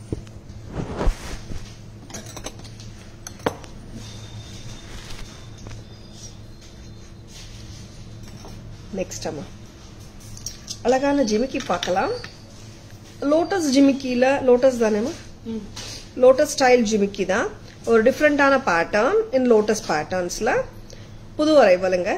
நெக்ஸ்ட் அம்மா அழகான ஜிமிக்கி பார்க்கலாம் லோட்டஸ் ஜிமிக்கியில லோட்டஸ் தானேம்மா லோட்டஸ் ஸ்டைல் ஜிமிக்கி தான் ஒரு டிஃப்ரெண்டான பேட்டர்ன் இன் லோட்டஸ் பேட்டர்ன்ஸ்ல புது வரைவலுங்க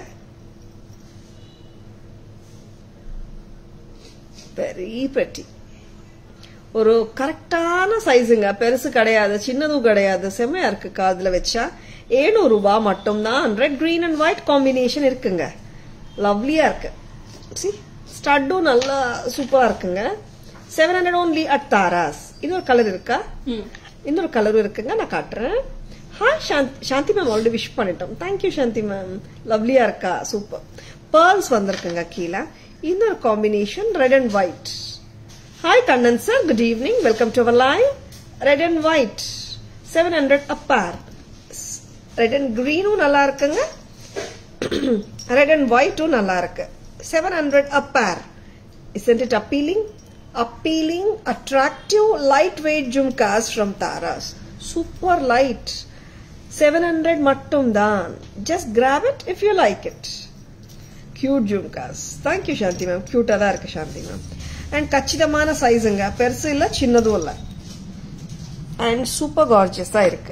வெரி pretty ஒரு கரெக்டான சைஸுங்க பெருசு கிடையாது சின்னதும் கிடையாது செம்மையா இருக்கு காதுல வச்சா ஏழு ரூபாய் மட்டும்தான் red green and white combination இருக்குங்க லவ்லியா இருக்கு சி ஸ்டட்டும் நல்லா சூப்பரா இருக்குங்க seven hundred only at Taras இன்னொரு கலர் இருக்கா இன்னொரு கலரும் இருக்குங்க நான் காட்டுறேன் hi Shanthi Shanthi ma'am already wish பண்ணிட்டோம் தேங்க்யூ சாந்தி மேம் லவ்லியா இருக்கா சூப்பர் பேர்ல்ஸ் வந்திருக்குங்க கீழே இன்னொரு combination red and white hi Kannan sir good evening welcome to our live red and white seven hundred a pair red and கிரீனும் நல்லா இருக்குங்க ரெட் அண்ட் ஒயிட்டும் நல்லா இருக்கு seven hundred a pair isn't it appealing appealing attractive lightweight jhumkas from taras super light 700 மட்டும் தான் just grab it if you like it cute jhumkas thank you Shanthi ma'am கியூட்டா தான் இருக்கு சாந்தி மேம் அண்ட் கச்சிதமான சைஸுங்க பெருசு இல்ல சின்னதும் இல்ல அண்ட் சூப்பர் கார்ஜியஸா இருக்கு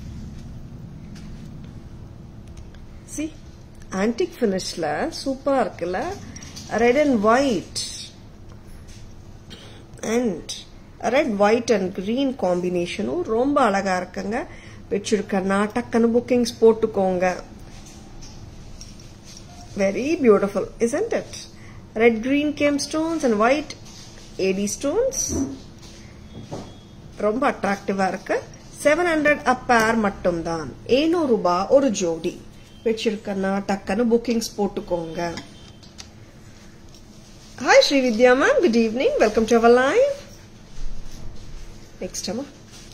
சி ஆன்டிக் ஃபினிஷ்ல சூப்பரா இருக்குல்ல red and white and red white and green காம்பினேஷனும் ரொம்ப அழகா இருக்குங்க வச்சிருக்கேன்னா டக்குன்னு புக்கிங்ஸ் போட்டுக்கோங்க very beautiful isn't it red green gem stones and white AD stones ரொம்ப அட்ராக்டிவா இருக்கு செவன் ஹண்ட்ரட் அப்பேர் மட்டும்தான் ஏழூறு ரூபாய் ஒரு ஜோடி வச்சிருக்கேன்னா டக்குன்னு புக்கிங்ஸ் போட்டுக்கோங்க hi Sri Vidya ma'am good evening welcome to our live next அம்மா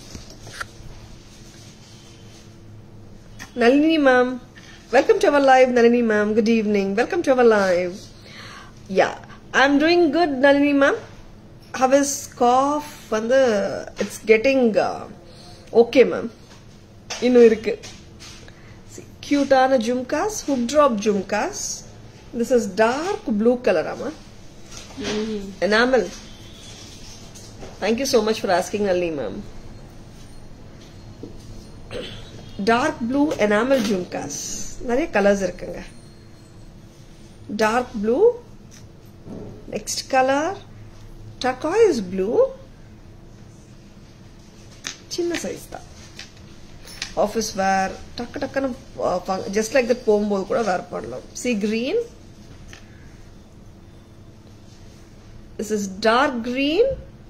Nalini ma'am welcome to our live Nalini ma'am good evening welcome to our live yeah I am doing good Nalini ma'am how is cough வந்து it's getting okay ma'am இன்னும் இருக்கு கியூட்டான jhumkas hook drop jhumkas this is dark blue colour ஆமா enamel thank you so much for asking ali ma'am dark blue enamel jhumkas நிறைய colours இருக்குங்க dark blue next colour turquoise blue சின்ன size தான் office wear டக்கு டக்குன்னு ஜஸ்ட் லைக் தட் போகும்போது கூட wear பண்ணலாம் sea green This is dark green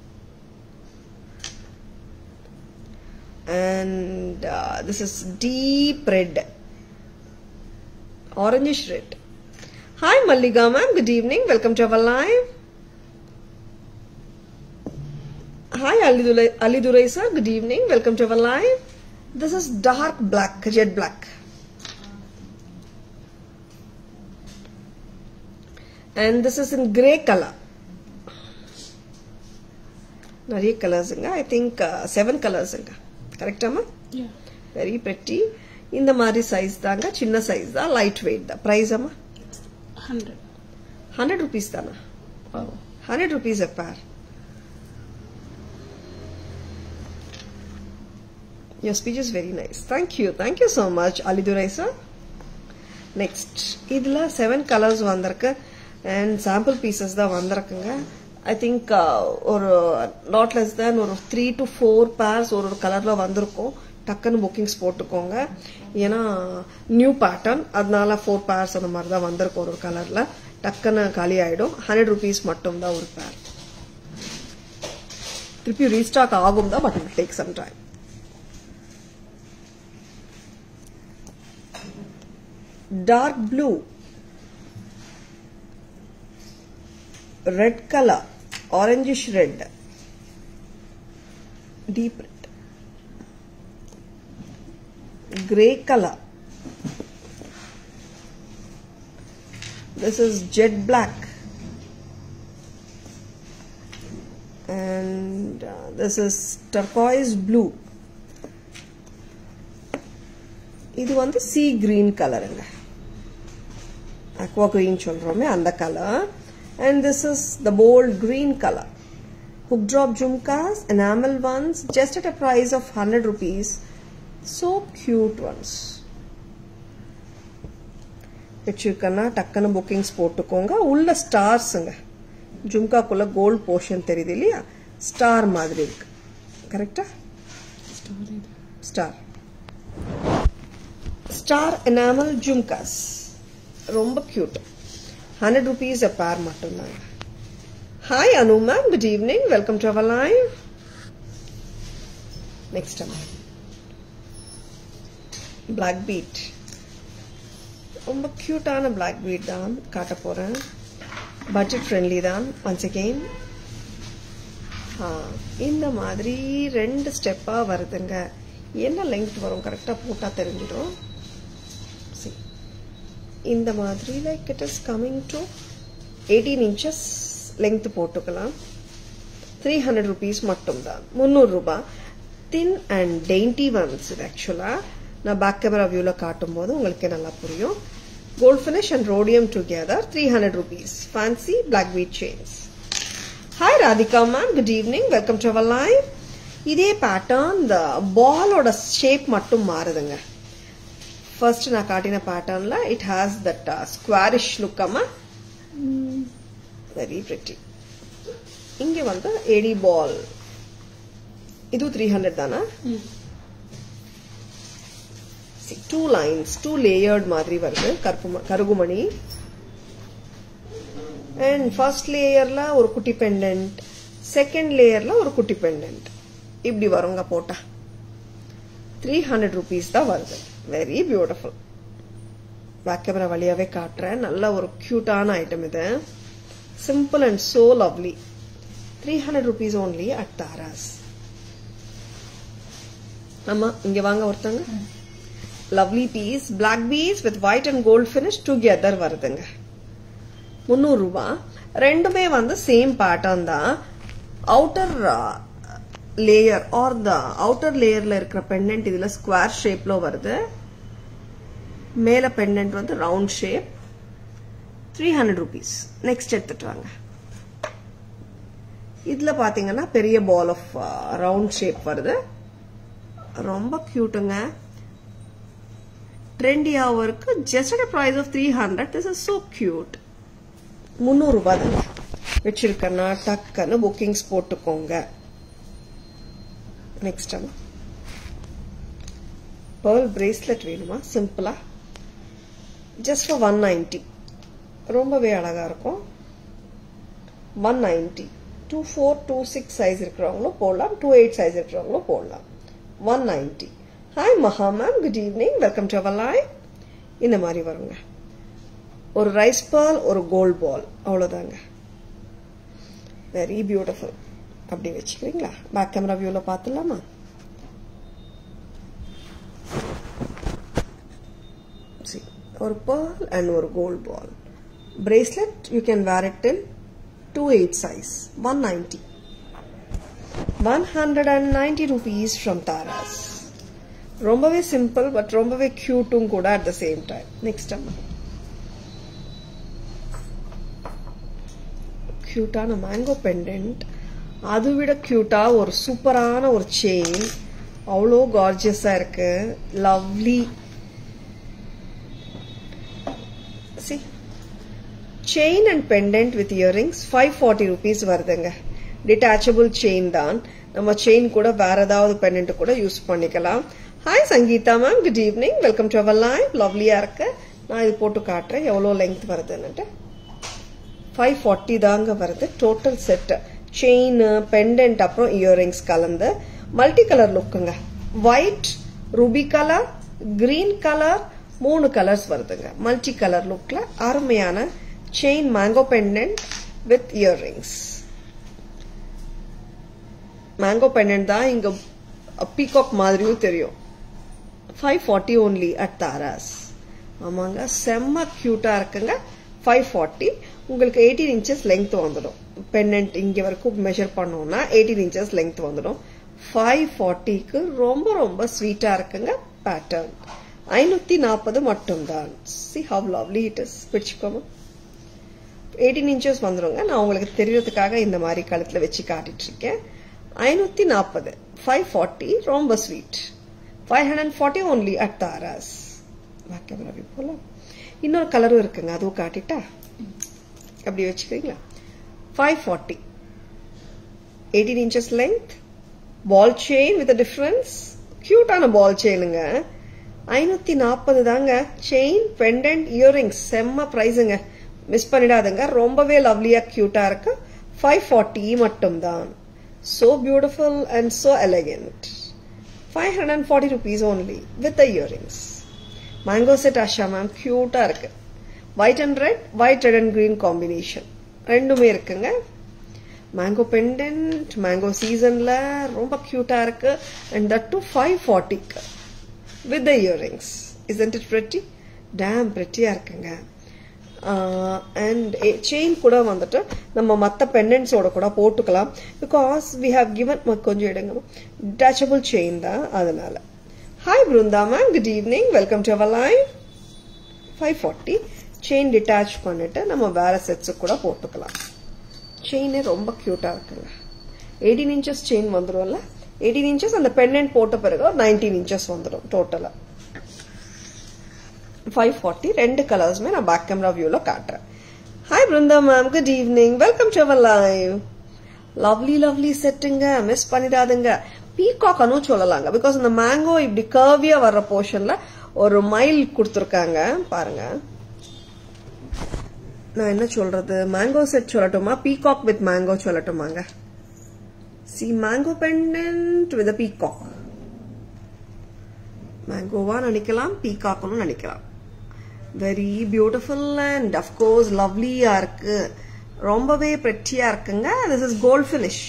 and uh, this is deep red, orangish red. Hi Malliga ma'am, good evening. Welcome to our live. Hi Ali Ali Durai sir, good evening. Welcome to our live. This is dark black, jet black. And this is in grey color. நிறைய கலர்ஸுங்க I think seven கலர்ஸுங்க கரெக்டாமா very pretty இந்த மாதிரி size தாங்க சின்ன size தான் light weight தான் ப்ரைஸ் அம்மா ஹண்ட்ரட் ஹண்ட்ரட் ருபீஸ் தானா hundred rupees pair Your speech is very nice. Thank you. Thank you so much, Alidurai sir. Next இதில் செவன் கலர்ஸ் வந்திருக்கு அண்ட் சாம்பிள் பீசஸ் தான் வந்திருக்குங்க ஐ திங்க் ஒரு not less than ஒரு three to four purse ஒரு ஒரு கலரில் வந்திருக்கும் டக்குன்னு புக்கிங்ஸ் போட்டுக்கோங்க ஏன்னா நியூ பேட்டர்ன் அதனால ஃபோர் பேர்ஸ் அந்த மாதிரி தான் வந்திருக்கும் ஒரு ஒரு கலரில் டக்குன்னு காலி ஆகிடும் ஹண்ட்ரட் ருபீஸ் மட்டும் தான் ஒரு பேர் திருப்பி ரீஸ்டாக் ஆகும் தான் but it take some time dark blue red colour orangish red deep red gray color this is jet black and uh, this is turquoise blue இது வந்து சி கிரீன் கலருங்க அக்வா கிரீன் சொல்றோமே அந்த கலர் and this is the bold green colour hook drop jhumkas, enamel ones, just at a price of 100 rupees. So cute ones. வச்சிருக்கேன்னா டக்குன்னு bookings போட்டுக்கோங்க உள்ள ஸ்டார்ஸுங்க ஜும்காக்குள்ள கோல்ட் போர்ஷன் தெரியுது இல்லையா ஸ்டார் மாதிரி இருக்கு கரெக்டா ஸ்டார் ஸ்டார் எனாமல் ஜும்காஸ் ரொம்ப கியூட் ஹண்ட்ரட் ருபீஸ் அ பேர் மட்டும்தாங்க Hi Anu ma'am, good evening. Welcome to our live. Next time. Black beat. ரொம்ப க்யூட்டான பிளாக் பீட் தான் காட்ட போகிறேன் பட்ஜெட் ஃப்ரெண்ட்லி தான் ஒன்ஸ் அகெயின் இந்த மாதிரி ரெண்டு ஸ்டெப்பாக வருதுங்க என்ன லெங்க் வரும் கரெக்டாக போட்டால் தெரிஞ்சிடும் இந்த மாதிரி like it is coming to eighteen inches length போட்டுக்கலாம் த்ரீ ஹண்ட்ரட் ருபீஸ் மட்டும்தான் முந்நூறு ரூபாய் தின் அண்ட் டெயின்டி ஒன்ஸ் இது ஆக்சுவலாக நான் பேக் கேமரா வியூவில் காட்டும் போது உங்களுக்கு நல்லா புரியும் gold finish and rhodium together three hundred rupees fancy black bead chains hi Radhika ma'am good evening welcome to our live இதே பேட்டர்ன் இந்த பாலோட ஷேப் மட்டும் மாறுதுங்க ஃபர்ஸ்ட் நான் காட்டின பேட்டர்ன்ல it has that squarish look அம்மா வெரி பிரிட்டி இங்க வந்து எடி பால் இது த்ரீ ஹண்ட்ரட் தானே டூ லைன்ஸ் டூ லேயர்ட் மாதிரி வருது கருப்பு கருகுமணி அண்ட் ஃபர்ஸ்ட் லேயர்ல ஒரு குட்டி பெண்டன்ட் செகண்ட் லேயர்ல ஒரு குட்டி பெண்டன்ட் இப்படி வருங்க போட்டா த்ரீ ஹண்ட்ரட் ருபீஸ் தான் வருது வெரி பியூட்டிஃபுல் பேக் கேமரா வழியாவே காட்டுறேன் நல்ல ஒரு கியூட்டான ஐட்டம் இது simple and so lovely three hundred rupees only at Taras ஆமா இங்க வாங்க ஒருத்தங்க lovely piece black piece with white and gold finish together வருதுங்க முந்நூறு ரூபாய் ரெண்டுமே வந்து சேம் பேட்டர்ன் தான் outer layer or the outer லேயர்ல இருக்கிற பெண்டன்ட் இதுல ஸ்கொயர் ஷேப்ல வருது மேல பெண்டன்ட் வந்து round shape three hundred rupees next எடுத்துட்டு வாங்க இதுல பாத்தீங்கன்னா பெரிய பால் ஆஃப் ரவுண்ட் ஷேப் வருது ரொம்ப கியூட்டுங்க ட்ரெண்டியாவும் இருக்கு just price of three hundred this is so cute முந்நூறு ரூபாய் தாங்க வச்சிருக்கேன்னா டக்குன்னு புக்கிங்ஸ் போட்டுக்கோங்க நெக்ஸ்ட் பேர்ல் பிரேஸ்லெட் வேணுமா சிம்பிளா ஜஸ்ட் ஃபார் ஒன் நைன்டி ரொம்பவே அழகா இருக்கும் one ninety two four two six size இருக்கிறவங்களும் போடலாம் டூ எயிட் சைஸ் இருக்கிறவங்களும் போடலாம் one ninety hi Maha ma'am good evening welcome to our live இந்த மாதிரி வருங்க ஒரு ரைஸ் பால் ஒரு கோல்ட் பால் அவ்வளோதாங்க வெரி பியூட்டிஃபுல் அப்படி வச்சுக்கிறீங்களா பேக் கேமரா வியூவில் பார்த்துலாமா ஒரு பேர்ல் அண்ட் ஒரு gold ball bracelet you can wear it till 2 8 size 190 190 rupees from Taras ரொம்பவே சிம்பிள் பட் ரொம்பவே கியூட்டும் கூட at the same time next அம்மா கியூட்டான மேங்கோ பெண்டன்ட் அது விட கியூட்டா ஒரு சூப்பரான ஒரு செயின் அவ்வளோ கார்ஜியஸா இருக்கு lovely see chain and pendant with earrings five forty rupees வருதுங்க டிட்டாச்சபிள் செயின் தான் நம்ம செயின் கூட வேற ஏதாவது பெண்டன்ட் கூட யூஸ் பண்ணிக்கலாம் hi Sangeetha ma'am good evening welcome to our live லவ்லியா இருக்கு நான் இது போட்டு காட்டுறேன் எவ்வளோ லெங்த் வருதுன்னுட்டு ஃபைவ் ஃபார்ட்டி தாங்க வருது டோட்டல் செட் செயின் பெண்டன்ட் அப்புறம் இயரிங்ஸ் கலந்து மல்டி கலர் லுக்குங்க white ruby colour green colour மூணு கலர்ஸ் வருதுங்க மல்டி கலர் லுக்ல அருமையான chain mango pendant with earrings mango pendant தான் இங்க பீகாக் மாதிரியும் தெரியும் five forty only at Taras ஆமாங்க செம்ம கியூட்டா இருக்குங்க ஃபைவ் ஃபார்ட்டி உங்களுக்கு எயிட்டீன் இன்ச்சஸ் லெங்த் வந்துடும் பென்னண்ட் இங்க வரைக்கும் மெஷர் பண்ணோம்னா எயிட்டீன் இன்ச்சஸ் லெங்த் வந்துடும் ஃபைவ் ஃபார்ட்டிக்கு ரொம்ப ரொம்ப ஸ்வீட்டா இருக்குங்க பேட்டர்ன் ஐநூத்தி நாற்பது மட்டும்தான் see how lovely it is பிடிச்சுக்கோமா எயிட்டீன் இன்ச்சஸ் வந்துருங்க நான் உங்களுக்கு தெரியறதுக்காக இந்த மாதிரி கழுத்துல வச்சு காட்டிட்டு இருக்கேன் ஐநூத்தி நாற்பது ஃபைவ் ஃபார்ட்டி ரொம்ப sweet five hundred forty only at Taras camera போல இன்னொரு கலரும் இருக்குங்க அதுவும் காட்டிட்டா அப்படி வச்சுக்கிறீங்களா five forty eighteen inches length ball chain with difference கியூட்டான பால் செயினுங்க ஐநூத்தி நாற்பது தாங்க செயின் பெண்டன்ட் இயரிங்ஸ் செம்ம ப்ரைஸுங்க மிஸ் பண்ணிடாதுங்க ரொம்பவே லவ்லியா கியூட்டா இருக்கு ஃபைவ் ஃபார்ட்டி மட்டும்தான் so beautiful and so elegant 540 rupees only with the earrings mango set asha ma'am cute இருக்கு white and red white red and green combination ரெண்டுமே இருக்குங்க மேங்கோ பெண்டன்ட் மேங்கோ சீசன்ல ரொம்ப கியூட்டா இருக்கு அண்ட் தட் டு ஃபைவ் ஃபார்ட்டிக்கு with the earrings isn't it pretty damn பிரெட்டியா இருக்குங்க அண்ட் செயின் கூட வந்துட்டு நம்ம மற்ற பெண்டன்ஸோட கூட போட்டுக்கலாம் பிகாஸ் வி ஹாவ் கிவன் கொஞ்சம் எடுங்க டிட்டாச்சபிள் செயின் தான் அதனால hi Brinda ma'am good evening welcome to our live five forty chain detach பண்ணிட்டு நம்ம வேற செட்ஸுக்கு கூட போட்டுக்கலாம் செயினே ரொம்ப கியூட்டா இருக்குங்க எயிட்டீன் இன்ச்சஸ் செயின் வந்துடும்ல எயிட்டீன் இன்ச்சஸ் அந்த பெண்டன்ட் போட்ட பிறகு ஒரு நைன்டீன் இன்ச்சஸ் வந்துடும் டோட்டலா ஃபைவ் ஃபார்ட்டி ரெண்டு கலர்ஸுமே நான் பேக் கேமரா வியூவில் காட்டுறேன் hi Brinda ma'am good evening welcome to our live lovely lovely செட்டுங்க மிஸ் பண்ணிடாதுங்க பீகாக்னு சொல்லலாங்க பிகாஸ் இந்த மேங்கோ இப்படி கர்வியா வர்ற போர்ஷன்ல ஒரு மைல் கொடுத்துருக்காங்க பாருங்க நான் என்ன சொல்றது மேங்கோ செட் சொல்லட்டுமா பீகாக் வித் மேங்கோ சொல்லட்டுமாங்க see mango pendant with peacock மேங்கோவா நினைக்கலாம் பீகாக்னு நினைக்கலாம் வெரி பியூட்டிஃபுல் அண்ட் அஃப்கோர்ஸ் லவ்லியா இருக்கு ரொம்பவே பிரெட்டியா இருக்குங்க this is gold finish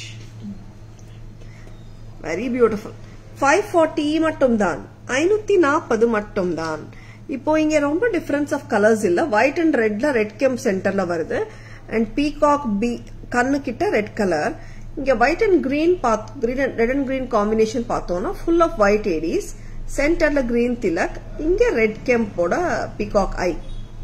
very beautiful five forty மட்டும் தான் ஐநூத்தி நாற்பது மட்டும் தான் இப்போ இங்க ரொம்ப டிஃபரன்ஸ் ஆஃப் கலர்ஸ் இல்ல ஒயிட் அண்ட் ரெட்ல ரெட் கெம் சென்டர்ல வருது அண்ட் பீகாக் பி கண்ணு கிட்ட ரெட் கலர் இங்க white and green red and green combination பார்த்தோம்னா ஃபுல் ஆஃப் ஒயிட் ஏடிஸ் சென்டர்ல கிரீன் திலக் இங்க ரெட் கெம்போட பிகாக் ஐ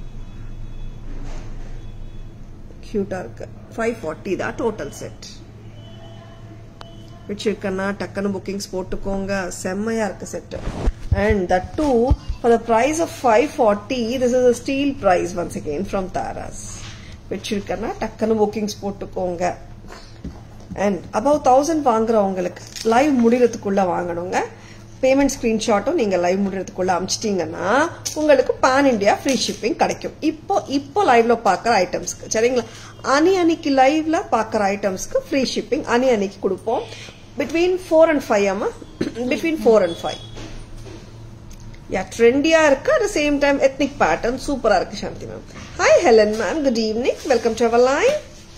கியூட்டா இருக்கு ஃபைவ் ஃபார்ட்டி தான் டோட்டல் செட் வச்சிருக்கேன்னா டக்குன்னு புக்கிங்ஸ் போட்டுக்கோங்க செம்மையா இருக்கு set and that too for the price of five forty this is steal price once again from Taras வச்சிருக்கேன்னா டக்குன்னு புக்கிங்ஸ் போட்டுக்கோங்க அண்ட் அபவ் தௌசண்ட் வாங்குறவங்களுக்கு லைவ் முடிகிறதுக்குள்ள வாங்கணுங்க பேமெண்ட் ஸ்கிரீன்ஷாட்டும் நீங்க லைவ் முடிறதுக்குள்ள அமிச்சிட்டீங்கன்னா உங்களுக்கு பேன் இண்டியா ஃப்ரீ ஷிப்பிங் கிடைக்கும் இப்போ இப்போ லைவ்ல பாக்குற ஐட்டம்ஸ்க்கு சரிங்களா அனி அன்னைக்கு லைவ்ல பாக்குற ஐட்டம்ஸ்க்கு ஃப்ரீ ஷிப்பிங் அனி அன்னைக்கு கொடுப்போம் பிட்வீன் ஃபோர் அண்ட் ஃபைவ் ஆமா between four and five yeah ட்ரெண்டியா இருக்கு at same time ethnic pattern சூப்பரா இருக்கு Shanthi ma'am hi Helen ma'am good evening welcome to our line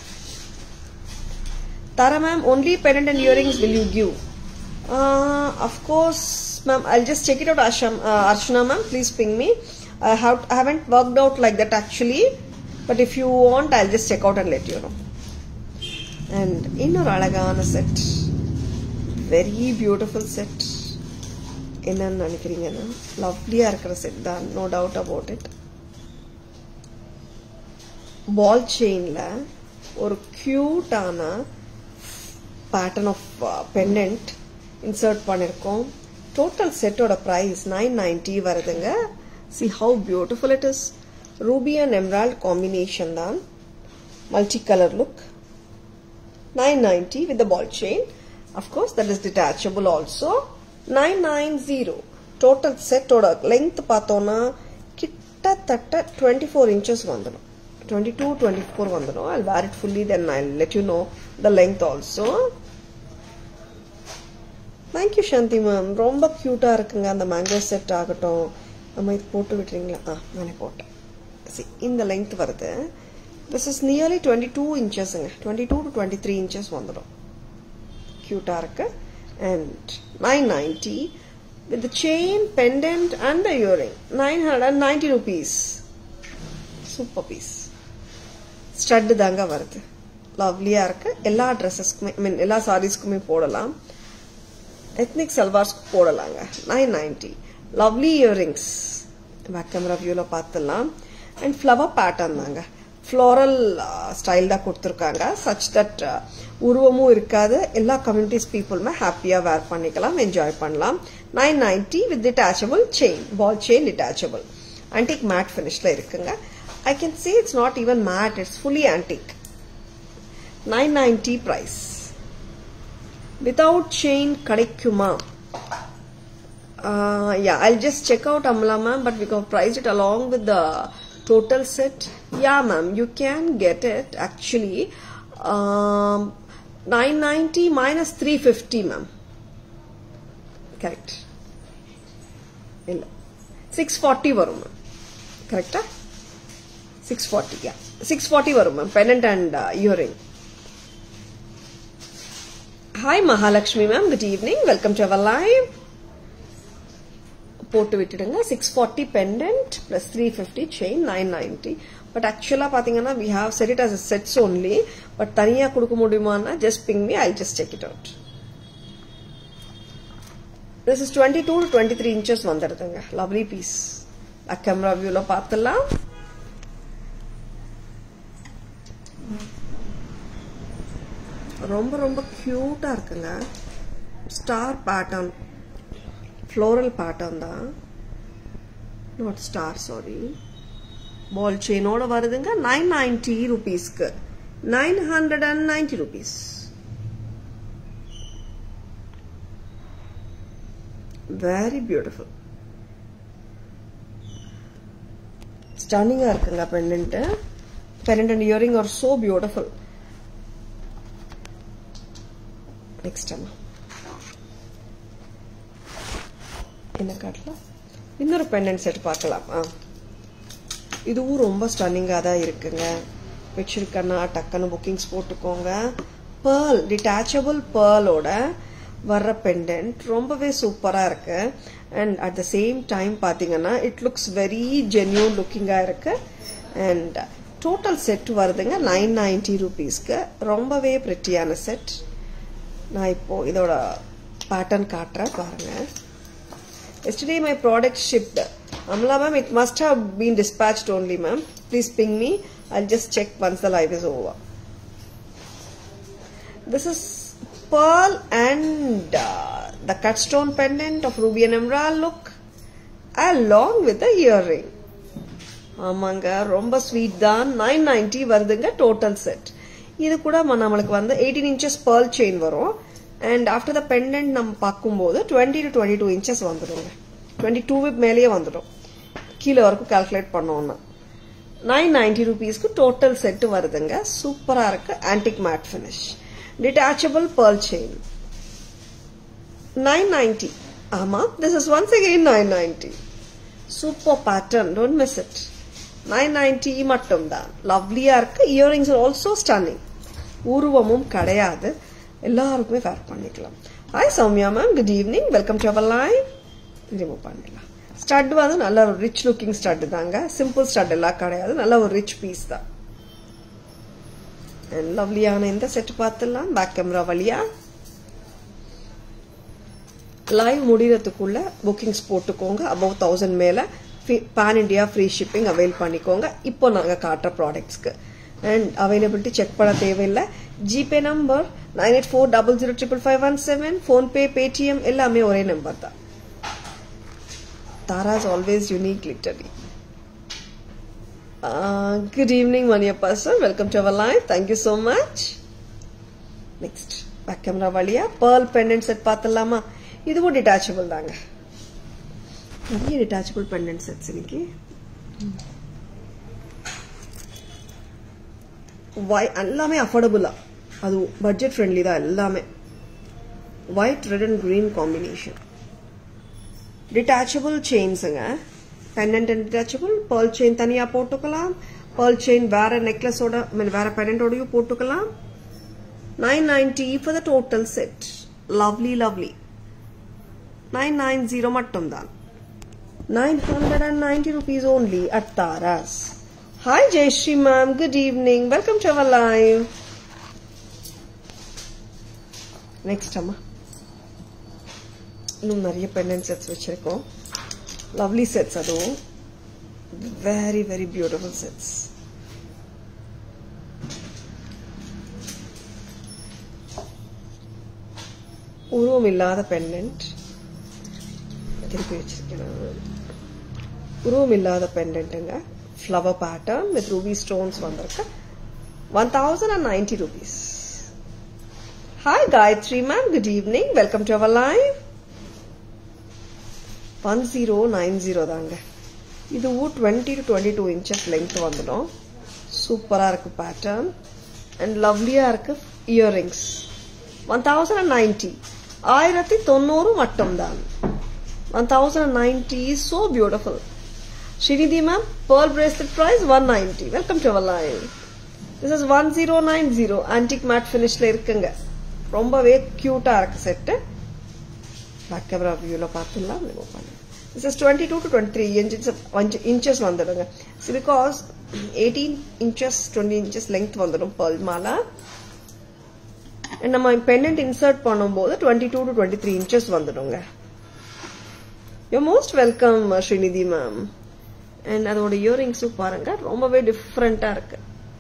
Tara ma'am, only pendant and earrings will you give? Uh, of course, ma'am. I'll just check it out, Asham, uh, Archana ma'am. Please ping me. I have I haven't worked out like that actually, but if you want, I'll just check out and let you know. And இன்னொரு அழகான said very beautiful set என்னன்னு நினைக்கிறீங்கன்னா லவ்லியா இருக்கிற set தான் no doubt about it ball செயின்ல ஒரு கியூட்டான pattern of pendant insert பண்ணியிருக்கோம் டோட்டல் செட்டோட ப்ரைஸ் நைன் நைன்டி வருதுங்க see how beautiful it is ruby and emerald combination தான் multi colour look nine ninety with ball chain of course that is detachable also nine nine zero total செட்டோட length பார்த்தோம்னா கிட்டத்தட்ட twenty four inches வந்துடும் twenty two twenty four வந்துடும் I wear it fully then I let you know the length also thank you Shanthi ma'am ரொம்ப க்யூட்டாக இருக்குங்க அந்த mango set ஆகட்டும் நம்ம இது போட்டு விட்டுறீங்களா ஆ நானே போட்டேன் சி இந்த லெங்த் வருது this is nearly twenty two இன்ச்சஸுங்க twenty two to twenty three inches வந்துடும் க்யூட்டாக இருக்கு and nine ninety with chain pendant and the earring nine hundred and ninety rupees super piece stud தாங்க வருது லவ்லியாக இருக்கு எல்லா ட்ரெஸ்ஸஸ்க்குமே ஐ மீன் எல்லா சாரீஸ்க்குமே போடலாம் எத்னிக் சல்வார்ஸ்க்கு போடலாங்க nine ninety lovely earrings back camera வியூவில் பார்த்துடலாம் அண்ட் ஃப்ளவர் பேட்டர்ன் தாங்க ஃப்ளோரல் ஸ்டைல் தான் கொடுத்துருக்காங்க சச் தட் உருவமும் இருக்காது எல்லா கம்யூனிட்டிஸ் பீப்புளுமே ஹாப்பியாக வேர் பண்ணிக்கலாம் என்ஜாய் பண்ணலாம் nine ninety with detachable chain ball chain detachable antique matte ஃபினிஷில் இருக்குங்க I can say it's not even matte it's fully antique nine ninety price without chain கிடைக்குமா uh, yeah i'll just check out amla ma'am but we have priced it along with the total set yeah ma'am you can get it actually um, 990 minus 350 ma'am correct இல்ல 640 வரும் ma'am கரெக்டா 640 yeah 640 வரும் ma'am pendant and earring hi Mahalakshmi ma'am good evening welcome to our live போட்டு விட்டுடுங்க six forty pendant plus three fifty chain nine ninety but ஆக்சுவலாக பார்த்தீங்கன்னா we have set it as sets only but தனியாக கொடுக்க முடியுமான்னா just ping me I just check it out this is twenty two twenty three inches வந்துடுதுங்க lovely piece camera வியூவில் பார்த்துடலாம் ரொம்ப ரொம்ப க்யூட்டாக இருக்குங்க ஸ்டார் பேட்டர்ன் ஃப்ளோரல் பேட்டர்ன் தான் நாட் ஸ்டார் சாரி பால் செயினோட வருதுங்க நைன் நைன்டி ருபீஸ்க்கு nine hundred and ninety rupees very beautiful ஸ்டன்னிங்காக இருக்குங்க pendant pendant and earring are so beautiful next அம்மா என்ன காட்டலாம் இன்னொரு பெண்டன்ட் செட் பார்க்கலாம் ஆ இதுவும் ரொம்ப ஸ்டன்னிங்காக தான் இருக்குங்க வச்சிருக்கேன்னா டக்குன்னு புக்கிங்ஸ் போட்டுக்கோங்க பேர்ல் டிட்டாச்சபிள் பேர்லோட வர்ற பெண்டன்ட் ரொம்பவே சூப்பராக இருக்கு and at the same time பார்த்தீங்கன்னா இட் லுக்ஸ் வெரி ஜென்யூன் லுக்கிங்காக இருக்கு அண்ட் டோட்டல் செட் வருதுங்க நைன் நைன்டி ருபீஸ்க்கு ரொம்பவே பிரிட்டியான செட் நான் இப்போ இதோட பேட்டர்ன் காட்டுறேன் பாருங்கள் Yesterday my product shipped. Amla ma'am, it must have been dispatched only ma'am. Please ping me. I'll just check once the live is over. This is pearl and uh, the cut stone pendant of ruby and emerald look along with the earring. ஆமாங்க ரொம்ப sweet தான் nine ninety வருதுங்க total set இது கூட நம்மளுக்கு வந்து eighteen inches pearl chain வரும் and after the pendant நம்ம பார்க்கும்போது twenty to twenty two inches வந்துடுங்க டுவெண்ட்டி டூவுக்கு மேலேயே வந்துடும் கீழே வரைக்கும் கால்குலேட் பண்ணோம்னா நைன் நைன்டி ருபீஸ்க்கு டோட்டல் செட்டு வருதுங்க சூப்பராக இருக்கு antique matte finish detachable pearl chain nine ninety ஆமா this is once again nine ninety super pattern don't miss it nine ninety மட்டும்தான் லவ்லியா இருக்கு இயரிங்ஸ் ஆல்சோ ஸ்டன்னிங் உருவமும் கிடையாது எல்லாருக்குமே வேர் பண்ணிக்கலாம் hi Soumya ma'am good evening welcome to our live remove பண்ணிடலாம் stud வந்து நல்ல ஒரு ரிச் லுக்கிங் ஸ்டட் தாங்க சிம்பிள் ஸ்டட் எல்லாம் கிடையாது நல்ல ஒரு ரிச் பீஸ் தான் லவ்லியான இந்த செட் பார்த்துடலாம் பேக் கேமரா வழியா லைவ் முடிகிறதுக்குள்ள புக்கிங்ஸ் போட்டுக்கோங்க அபவ் தௌசண்ட் மேல pan India free shipping avail பண்ணிக்கோங்க இப்போ நாங்கள் காட்டுற ப்ராடக்ட்ஸ்க்கு அண்ட் அவைலபிலிட்டி செக் பண்ண தேவையில்லை GPay number nine eight four double zero triple five one seven PhonePe Paytm எல்லாமே ஒரே நம்பர் தான் Taras always unique literally good evening Maniyappa sir welcome to our live thank you so much next back camera வழியா pearl pendant set பார்த்துடலாமா இதுவும் detachable தாங்க நிறைய detachable pendant sets இன்னைக்கு வை எல்லாமே அஃபோர்டபுளா அது பட்ஜெட் ஃப்ரெண்ட்லி தான் எல்லாமே white red and green combination detachable செயின்ஸுங்க pendant and detachable pearl chain தனியாக போட்டுக்கலாம் பேர்ல் செயின் வேற நெக்லஸோட மீன் வேற பெண்டன்டோடையும் போட்டுக்கலாம் nine ninety for the total set lovely lovely nine nine zero மட்டும்தான் nine hundred and ninety rupees only at Taras hi Jayashree ma'am good evening welcome to our live next அம்மா இன்னும் நிறைய பெண்டன்ட் செட்ஸ் வச்சிருக்கோம் lovely sets அதுவும் very very beautiful sets உருவம் இல்லாத பெண்டன்ட் திருப்பி வச்சிருக்கேன் உருவம் இல்லாத பெண்டன்ட்டுங்க flower pattern with ruby stones வந்திருக்கு one thousand and ninety rupees hi Gayathri ma'am good evening welcome to our live one zero nine zero தாங்க இதுவும் twenty to twenty two inches length வந்துடும் சூப்பராக இருக்கு பேட்டர்ன் அண்ட் லவ்லியாக இருக்கு earrings one thousand and ninety ஆயிரத்தி தொண்ணூறு மட்டும்தான் one thousand and ninety so beautiful Srinidhi ma'am pearl bracelet price one ninety welcome to our live this is one zero nine zero antique matte ஃபினிஷ்ல இருக்குங்க ரொம்பவே கியூட்டா இருக்கு செட்டு பேக் கேமரா வியூவில் பார்த்துடலாம் ரிமூவ் பண்ணி this is twenty two to twenty three inches inches வந்துடுங்க because eighteen inches twenty inches length வந்துடும் பேர்ல் மாலா நம்ம பெண்டன்ட் இன்சர்ட் பண்ணும்போது twenty two to twenty three inches வந்துடுங்க you most welcome Srinidhi ma'am and அதோட இயரிங்ஸும் பாருங்க ரொம்பவே டிஃப்ரெண்டா இருக்கு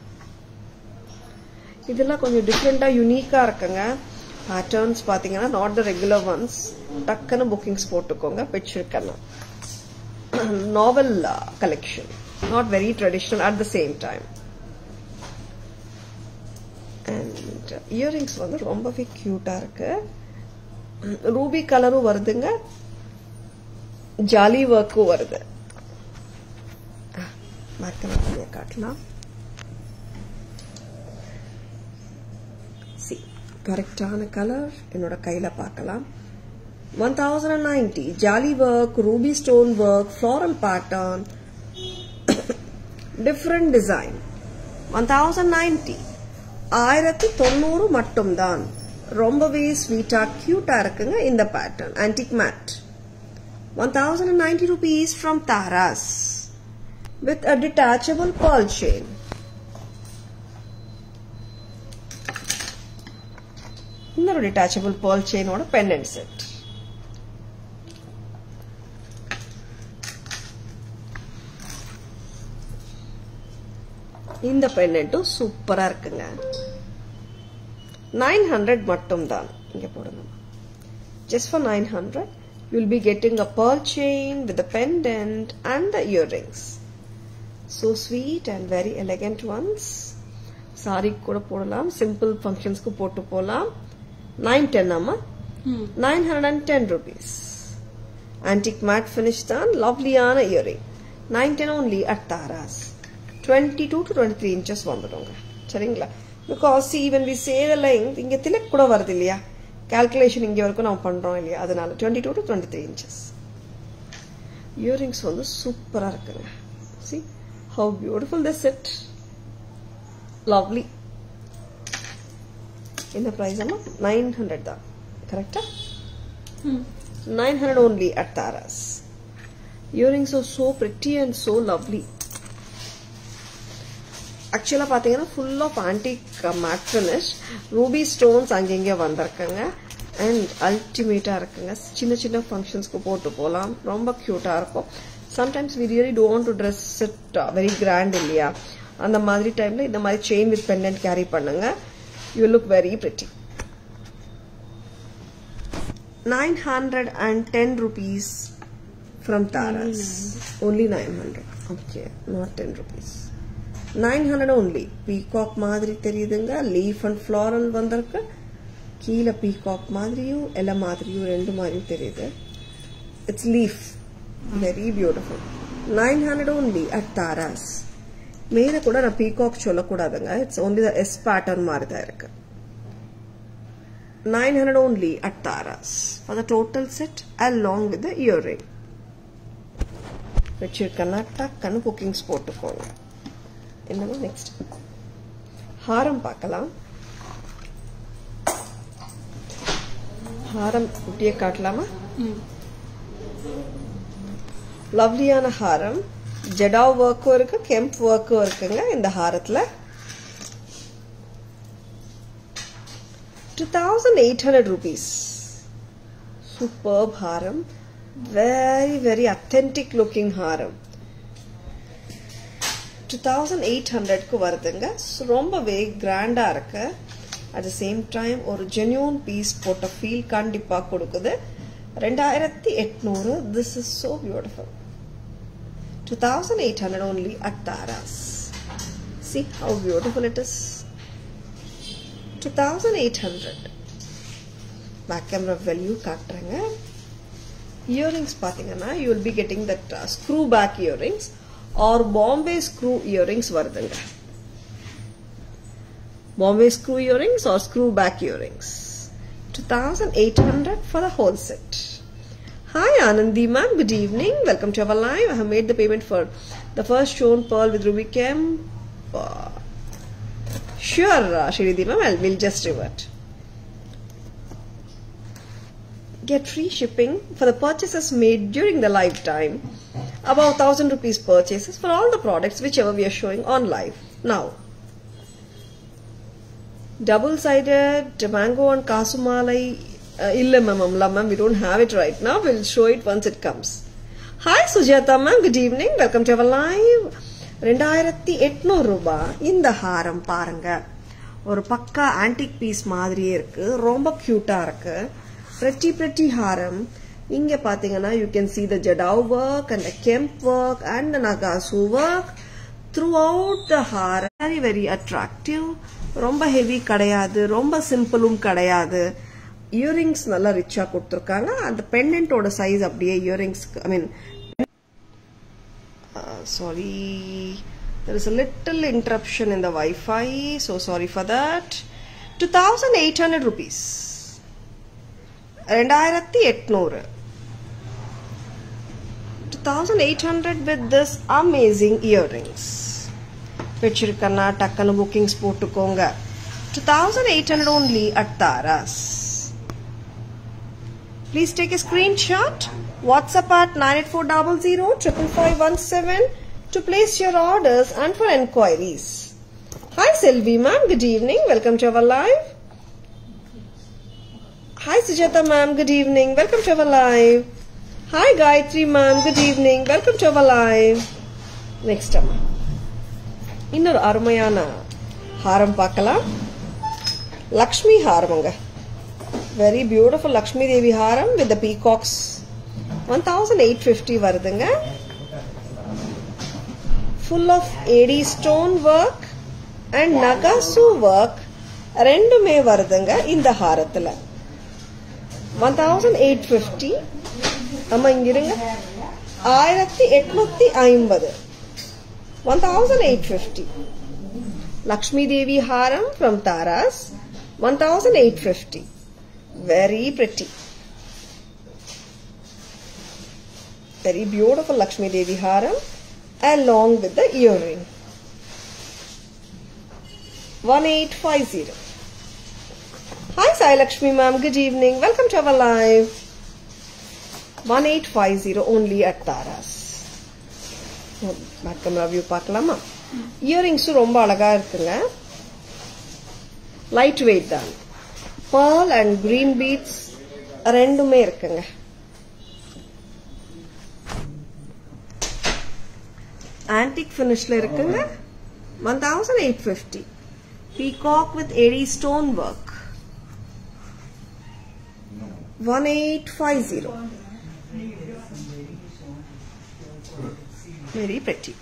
இதெல்லாம் கொஞ்சம் டிஃப்ரெண்டா யூனிக்கா இருக்குங்க பேட்டர்ன்ஸ் பாத்தீங்கன்னா நாட் த ரெகுலர் ஒன்ஸ் டக்குன்னு புக்கிங்ஸ் போட்டுக்கோங்க பிடிச்சிருக்கேன்னா novel collection not very traditional at the same time and earrings வந்து ரொம்பவே கியூட்டா இருக்கு ரூபி கலரும் வருதுங்க ஜாலி ஒர்க்கும் வருது மரக்கணக்கிலே காட்டலாம் சி கரெக்டான கலர் என்னோட கையில பார்க்கலாம் one thousand and ninety jaali work ruby stone work floral pattern different design one thousand ninety ஆயிரத்தி தொண்ணூறு மட்டும்தான் ரொம்பவே ஸ்வீட்டா கியூட்டா இருக்குங்க இந்த pattern antique matte one thousand and ninety rupees from Taras with a detachable pearl chain. இன்னொரு டிட்டாச்சபிள் பேர்ல் செயினோட பெண்டன்ட் செட் இந்த பெண்டன்ட்டும் சூப்பரா இருக்குங்க நைன் ஹண்ட்ரட் மட்டும் தான் இங்க போடணும் just for nine hundred you will be getting a pearl chain with pendant and the earrings so sweet and very elegant ones sari கூட போடலாம் சிம்பிள் ஃபங்க்ஷன்ஸ்க்கு போட்டு போகலாம் நைன் டென் அம்மா nine hundred and ten rupees antique matte finish தான் லவ்லியான earring nine ten only at Taras twenty two to twenty three inches வந்துடுங்க சரிங்களா because even we say the length இங்கே திலக் கூட வருது இல்லையா கால்குலேஷன் இங்கே வரைக்கும் நம்ம பண்ணுறோம் இல்லையா அதனால twenty two to twenty three inches earrings வந்து சூப்பராக இருக்குங்க see how beautiful this set lovely in the price amma 900 da correct hmm. 900 only at taras earrings are so pretty and so lovely ஆக்சுவலாக பார்த்தீங்கன்னா full of antique matte finish ruby stones அங்கங்கே வந்திருக்குங்க and அல்டிமேட்டாக இருக்குங்க சின்ன சின்ன ஃபங்க்ஷன்ஸ்க்கு போட்டு போகலாம் ரொம்ப க்யூட்டாக இருக்கும் sometimes we really don't to dress it very grand இல்லையா அந்த மாதிரி டைம்ல இந்த மாதிரி செயின் வித் பெண்டன்ட் கேரி பண்ணுங்க you look very pretty nine hundred and ten rupees from Taras only nine hundred okay not ten rupees nine hundred only peacock மாதிரி தெரியுதுங்க leaf and floral வந்திருக்கு கீழே பீகாக் மாதிரியும் இலை மாதிரியும் ரெண்டு மாதிரியும் தெரியுது it's leaf very beautiful 900 only at taras மேலே கூட நான் பீகாக் சொல்லக்கூடாதுங்க it's only the S pattern மாதிரி தான் இருக்கு nine hundred only at Taras for the total set along with the earring வச்சிருக்கேன்னா டக்குன்னு புக்கிங்ஸ் போட்டுக்கோங்க என்னமா நெக்ஸ்ட் ஹாரம் பார்க்கலாம் ஹாரம் குட்டியை காட்டலாமா லவ்லியான ஹாரம் ஜெடாவ் ஒர்க்கும் இருக்கு கெம்ப் ஒர்க்கும் இருக்குங்க இந்த ஹாரத்துல two thousand eight hundred rupees superb haram very very authentic looking haram two thousand eight ஹண்ட்ரட்க்கு வருதுங்க So, ரொம்பவே கிராண்டா இருக்கு அட் த சேம் டைம் ஒரு ஜென்யூன் பீஸ் போட்ட ஃபீல் கண்டிப்பா கொடுக்குது ரெண்டாயிரத்தி எட்நூறு this is so beautiful two thousand eight hundred only at Taras see how beautiful it is 2800 back camera value காட்டுறேங்க இயரிங்ஸ் பார்த்தீங்கன்னா you will be getting that screw back earrings R Bombay screw earrings வருதுங்க Bombay screw earrings or screw back earrings 2800 for the whole set. Hi Anandi ma'am, good evening. Welcome to our live. I have made the payment for the first shown pearl with Ruby Cam. Uh, sure, uh, Shridhi ma'am, I'll, we'll just revert. Get free shipping for the purchases made during the lifetime. About 1000 rupees purchases for all the products whichever we are showing on live. Now, double sided mango and kasumalai uh, illa ma'am amla ma'am we don't have it right now we'll show it once it comes hi sujata ma'am good evening welcome to our live ரெண்டாயிரத்தி எட்நூறு ரூபாய் இந்த ஹாரம் பாருங்க ஒரு பக்கா antique piece மாதிரியே இருக்கு ரொம்ப கியூட்டா இருக்கு pretty pretty ஹாரம் இங்க பாத்தீங்கன்னா you can see the jadau work and the kemp work and the nakashi work throughout the haar very very attractive ரொம்ப ஹெவி கிடையாது ரொம்ப சிம்பிளும் கிடையாது இயரிங்ஸ் நல்லா ரிச்சா கொடுத்துருக்காங்க அந்த பெண்டன்ட்டோட சைஸ் அப்படியே earrings I mean sorry there is a little interruption in the Wi-Fi, so sorry for that. 2,800 rupees. ரெண்டாயிரத்தி எட்நூறு 2800 with this amazing earrings வச்சிருக்கனா டக்குன்னு புக்கிங்ஸ் போட்டுக்கோங்க 2800 only at Taras please take a screenshot whatsapp at 98400 to place your orders and for enquiries hi Selvi ma'am good evening welcome to our live hi Sujata ma'am good evening welcome to our live Hi Gayatri ma'am, good evening. Welcome to our live. Next அம்மா இன்னொரு அருமையான ஹாரம் பார்க்கலாம் லக்ஷ்மி ஹாரமுங்க very beautiful Lakshmi Devi haram with peacocks one thousand eight fifty வருதுங்க full of AD stone work and நகாசு work ரெண்டுமே வருதுங்க இந்த ஹாரத்தில் ஒன் தௌசண்ட் எயிட் ஃபிஃப்டி அம்மா இங்க இருங்க ஆயிரத்தி எட்நூத்தி ஐம்பது one thousand eight fifty Lakshmi Devi haram from Taras one thousand eight fifty very pretty very beautiful Lakshmi Devi haram along with the earring 1850 Hi Sai Lakshmi ma'am, good evening. Welcome to our live. 1850 only at Taras. Back camera view பார்க்கலாமா இயரிங்ஸும் ரொம்ப அழகா இருக்குங்க light weight தான் pearl and green beads ரெண்டுமே இருக்குங்க antique ஃபினிஷ்ல இருக்குங்க one thousand eight fifty peacock with AD stone work one eight five zero very pretty.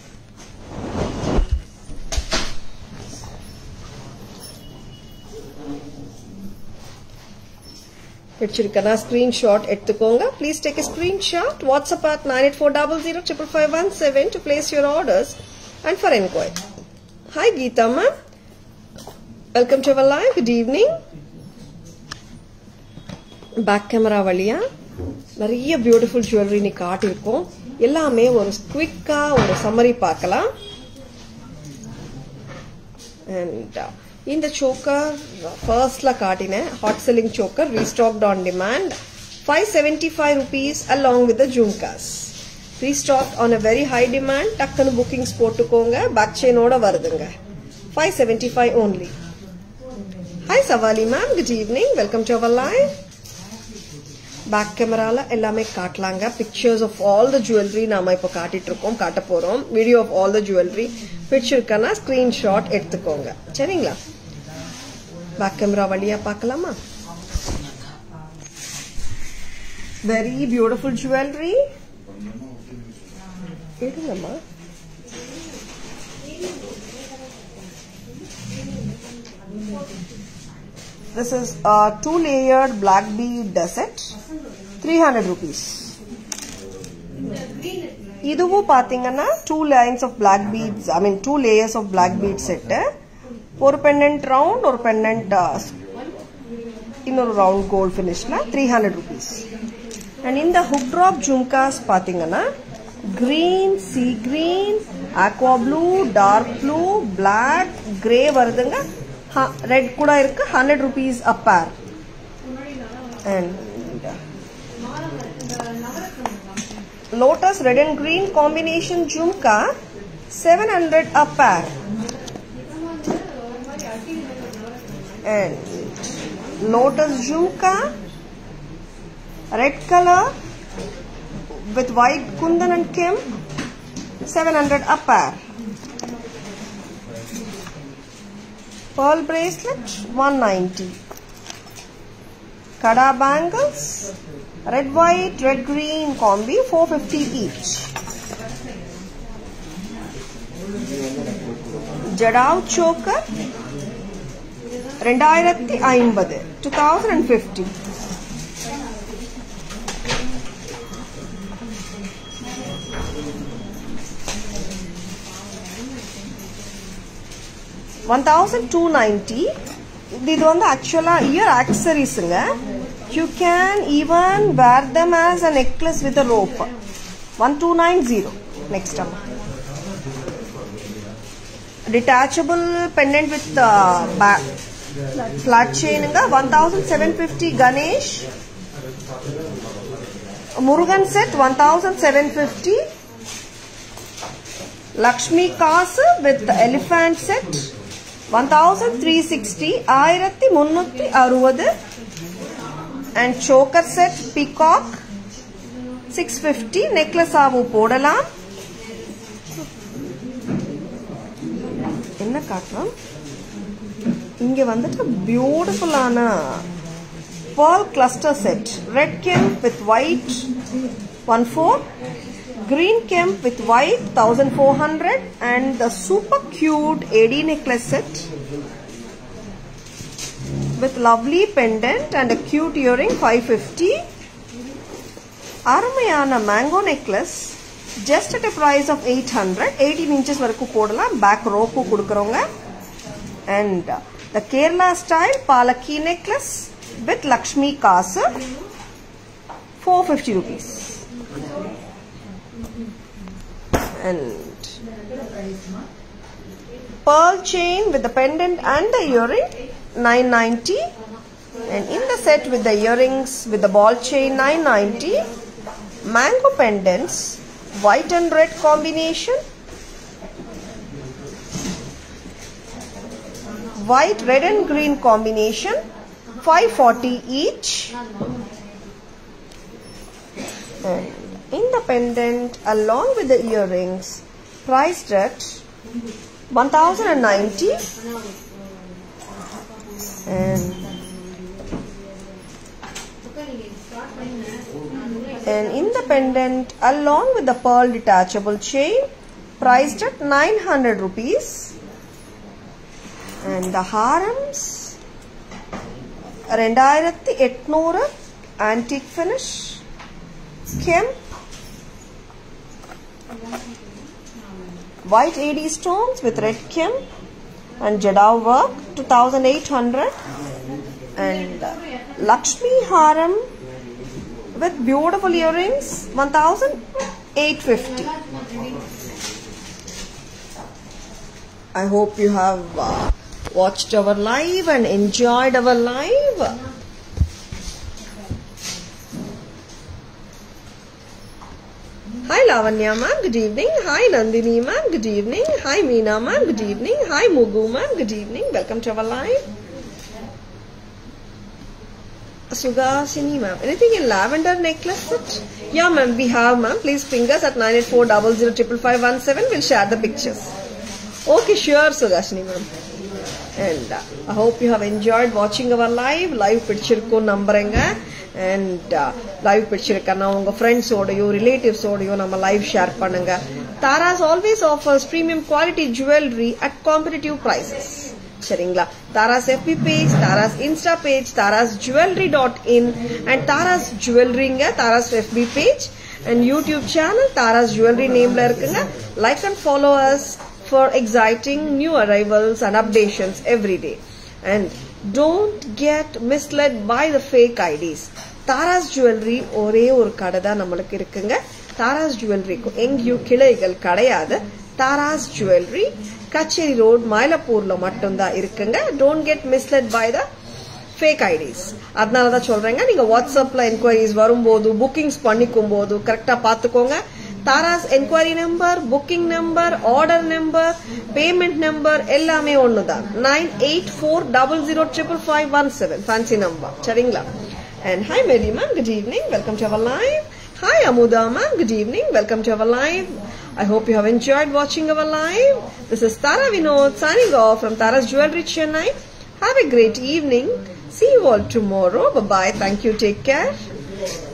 பிடிச்சிருக்கனா ஸ்கிரீன்ஷாட் எடுத்துக்கோங்க please take a screenshot WhatsApp at nine eight four double zero triple five one seven to place your orders and for inquiry. Hi Geeta ma'am. Welcome to our live. Good evening. Back camera வழியா நிறைய beautiful jewellery நீ காட்டியிருக்கோம் எல்லாமே ஒரு குவிக்கா ஒரு summary பார்க்கலாம் and இந்த choker ஃபர்ஸ்ட்ல காட்டினேன் hot selling choker restocked on demand five seventy five rupees along with jhumkas restock on a very high demand டக்குன்னு புக்கிங்ஸ் போட்டுக்கோங்க பேக் செயினோட வருதுங்க five seventy five only hi Savali ma'am good evening welcome to our live back கேமரால எல்லாமே காட்டலாங்க pictures of all the jewellery நாம இப்போ காட்டிட்டு இருக்கோம் காட்ட போறோம் video of all the jewellery பிடிச்சிருக்கனா ஸ்கிரீன்ஷாட் எடுத்துக்கோங்க சரிங்களா பேக் கேமரா வழியா பார்க்கலாமா வெரி பியூட்டிஃபுல் ஜுவல்லரி எடுங்கம்மா This is a two layered black bead set 300 rupees. இதுவும் பாத்தீங்கன்னா two lines of black beads I mean two layers of black bead set ஒரு pendant round ஒரு பெண்ணன்ட் இன்னொரு ரவுண்ட் கோல்ட் ஃபினிஷ்ல three hundred rupees and இந்த hook drop jhumkas பாத்தீங்கன்னா green sea green aqua blue dark blue black grey வருதுங்க red கூட இருக்கு hundred rupees a pair and lotus red and green combination jhumka seven hundred a pair and lotus jhumka red colour with white kundan and kim 700 a pair pearl bracelet 190 kada bangles red white red green combi 450 each jadau choker ரெண்டாயிரத்தி ஐம்பது two thousand and fifty one thousand two ninety இது வந்து ஆக்சுவலா ear ஆக்சரிஸுங்க you can even wear them as a necklace with a rope one two nine zero next அம்மா detachable pendant with flat செயினுங்க one thousand seven fifty Ganesh Murugan set one thousand seven fifty Lakshmi காசு with elephant set one thousand three sixty ஆயிரத்தி முன்னூத்தி அறுபது and choker set peacock six fifty necklace ஆவும் போடலாம் என்ன காட்டுறோம் இங்க வந்துட்டு பியூட்டிஃபுல்லான pearl cluster set red kemp with white 1 4 green kemp with white 1400 and the super cute AD necklace set with lovely pendant and a cute earring 550 அருமையான mango necklace just at a price of 800 18 inches வரைக்கும் போடலாம் back rope கொடுக்குறோங்க and the Kerala style palakka necklace with Lakshmi Kasa 450 rupees and pearl chain with the pendant and the earring 990 and in the set with the earrings with the ball chain 990 mango pendants white and red combination white red and green combination 540 each and in the pendant along with the earrings priced at 1090 and and in the pendant along with the pearl detachable chain priced at 900 rupees and the harams ரெண்டாயிரத்தி எட்நூறு antique finish kemp white AD stones with red kim and Jada work 2800 and uh, Lakshmi Haram with beautiful earrings 1850 I hope you have uh, watched our live and enjoyed our live Hi Lavanya ma'am, good evening. Hi Nandini ma'am, good evening. Hi Meena ma'am, good evening. Hi Mugu ma'am, good evening. Welcome to our live. Sugashini ma'am, anything in lavender necklace set? Yeah ma'am, we have ma'am. Please ping us at 984005517. We'll share the pictures. Okay, sure Sugashini ma'am. And uh, I hope you have enjoyed watching our live. Live பிடிச்சிருக்கும் நம்புறேங்க and live பிடிச்சிருக்கேன்னா உங்க ஃப்ரெண்ட்ஸோடையோ ரிலேட்டிவ்ஸோடையோ நம்ம live share பண்ணுங்க Thara's always offers premium quality jewellery at competitive prices சரிங்களா Thara's FB page Thara's insta page Thara's jewellery dot in and Thara's ஜுவல்லரிங்க Thara's FB page and YouTube channel Thara's jewellery நேம்ல இருக்குங்க like and follow us for exciting new arrivals and updations every day. And don't get misled by the fake IDs. Thara's jewellery ஒரே ஒரு கடை தான் நம்மளுக்கு இருக்குங்க தாராஸ் ஜுவல்லரிக்கும் எங்கேயும் கிளைகள் கிடையாது தாராஸ் ஜுவல்லரி கச்சேரி ரோட் மயிலப்பூர்ல மட்டும்தான் இருக்குங்க don't get misled by the fake IDs அதனால தான் சொல்றேங்க நீங்க வாட்ஸ்அப்ல என்கொயரிஸ் வரும்போது புக்கிங்ஸ் பண்ணிக்கும் போது கரெக்டா பாத்துக்கோங்க Thara's enquiry number booking number order number payment number எல்லாமே ஒண்ணுதான் nine eight four double zero triple five one seven fancy number சரிங்களா and hi Mary ma'am good evening welcome to our live hi Amudha ma'am good evening welcome to our live I hope you have enjoyed watching our live. This is Tara Vinod signing off from Tara's Jewelry Chennai. Have a great evening. See you all tomorrow. Bye bye. Thank you. Take care.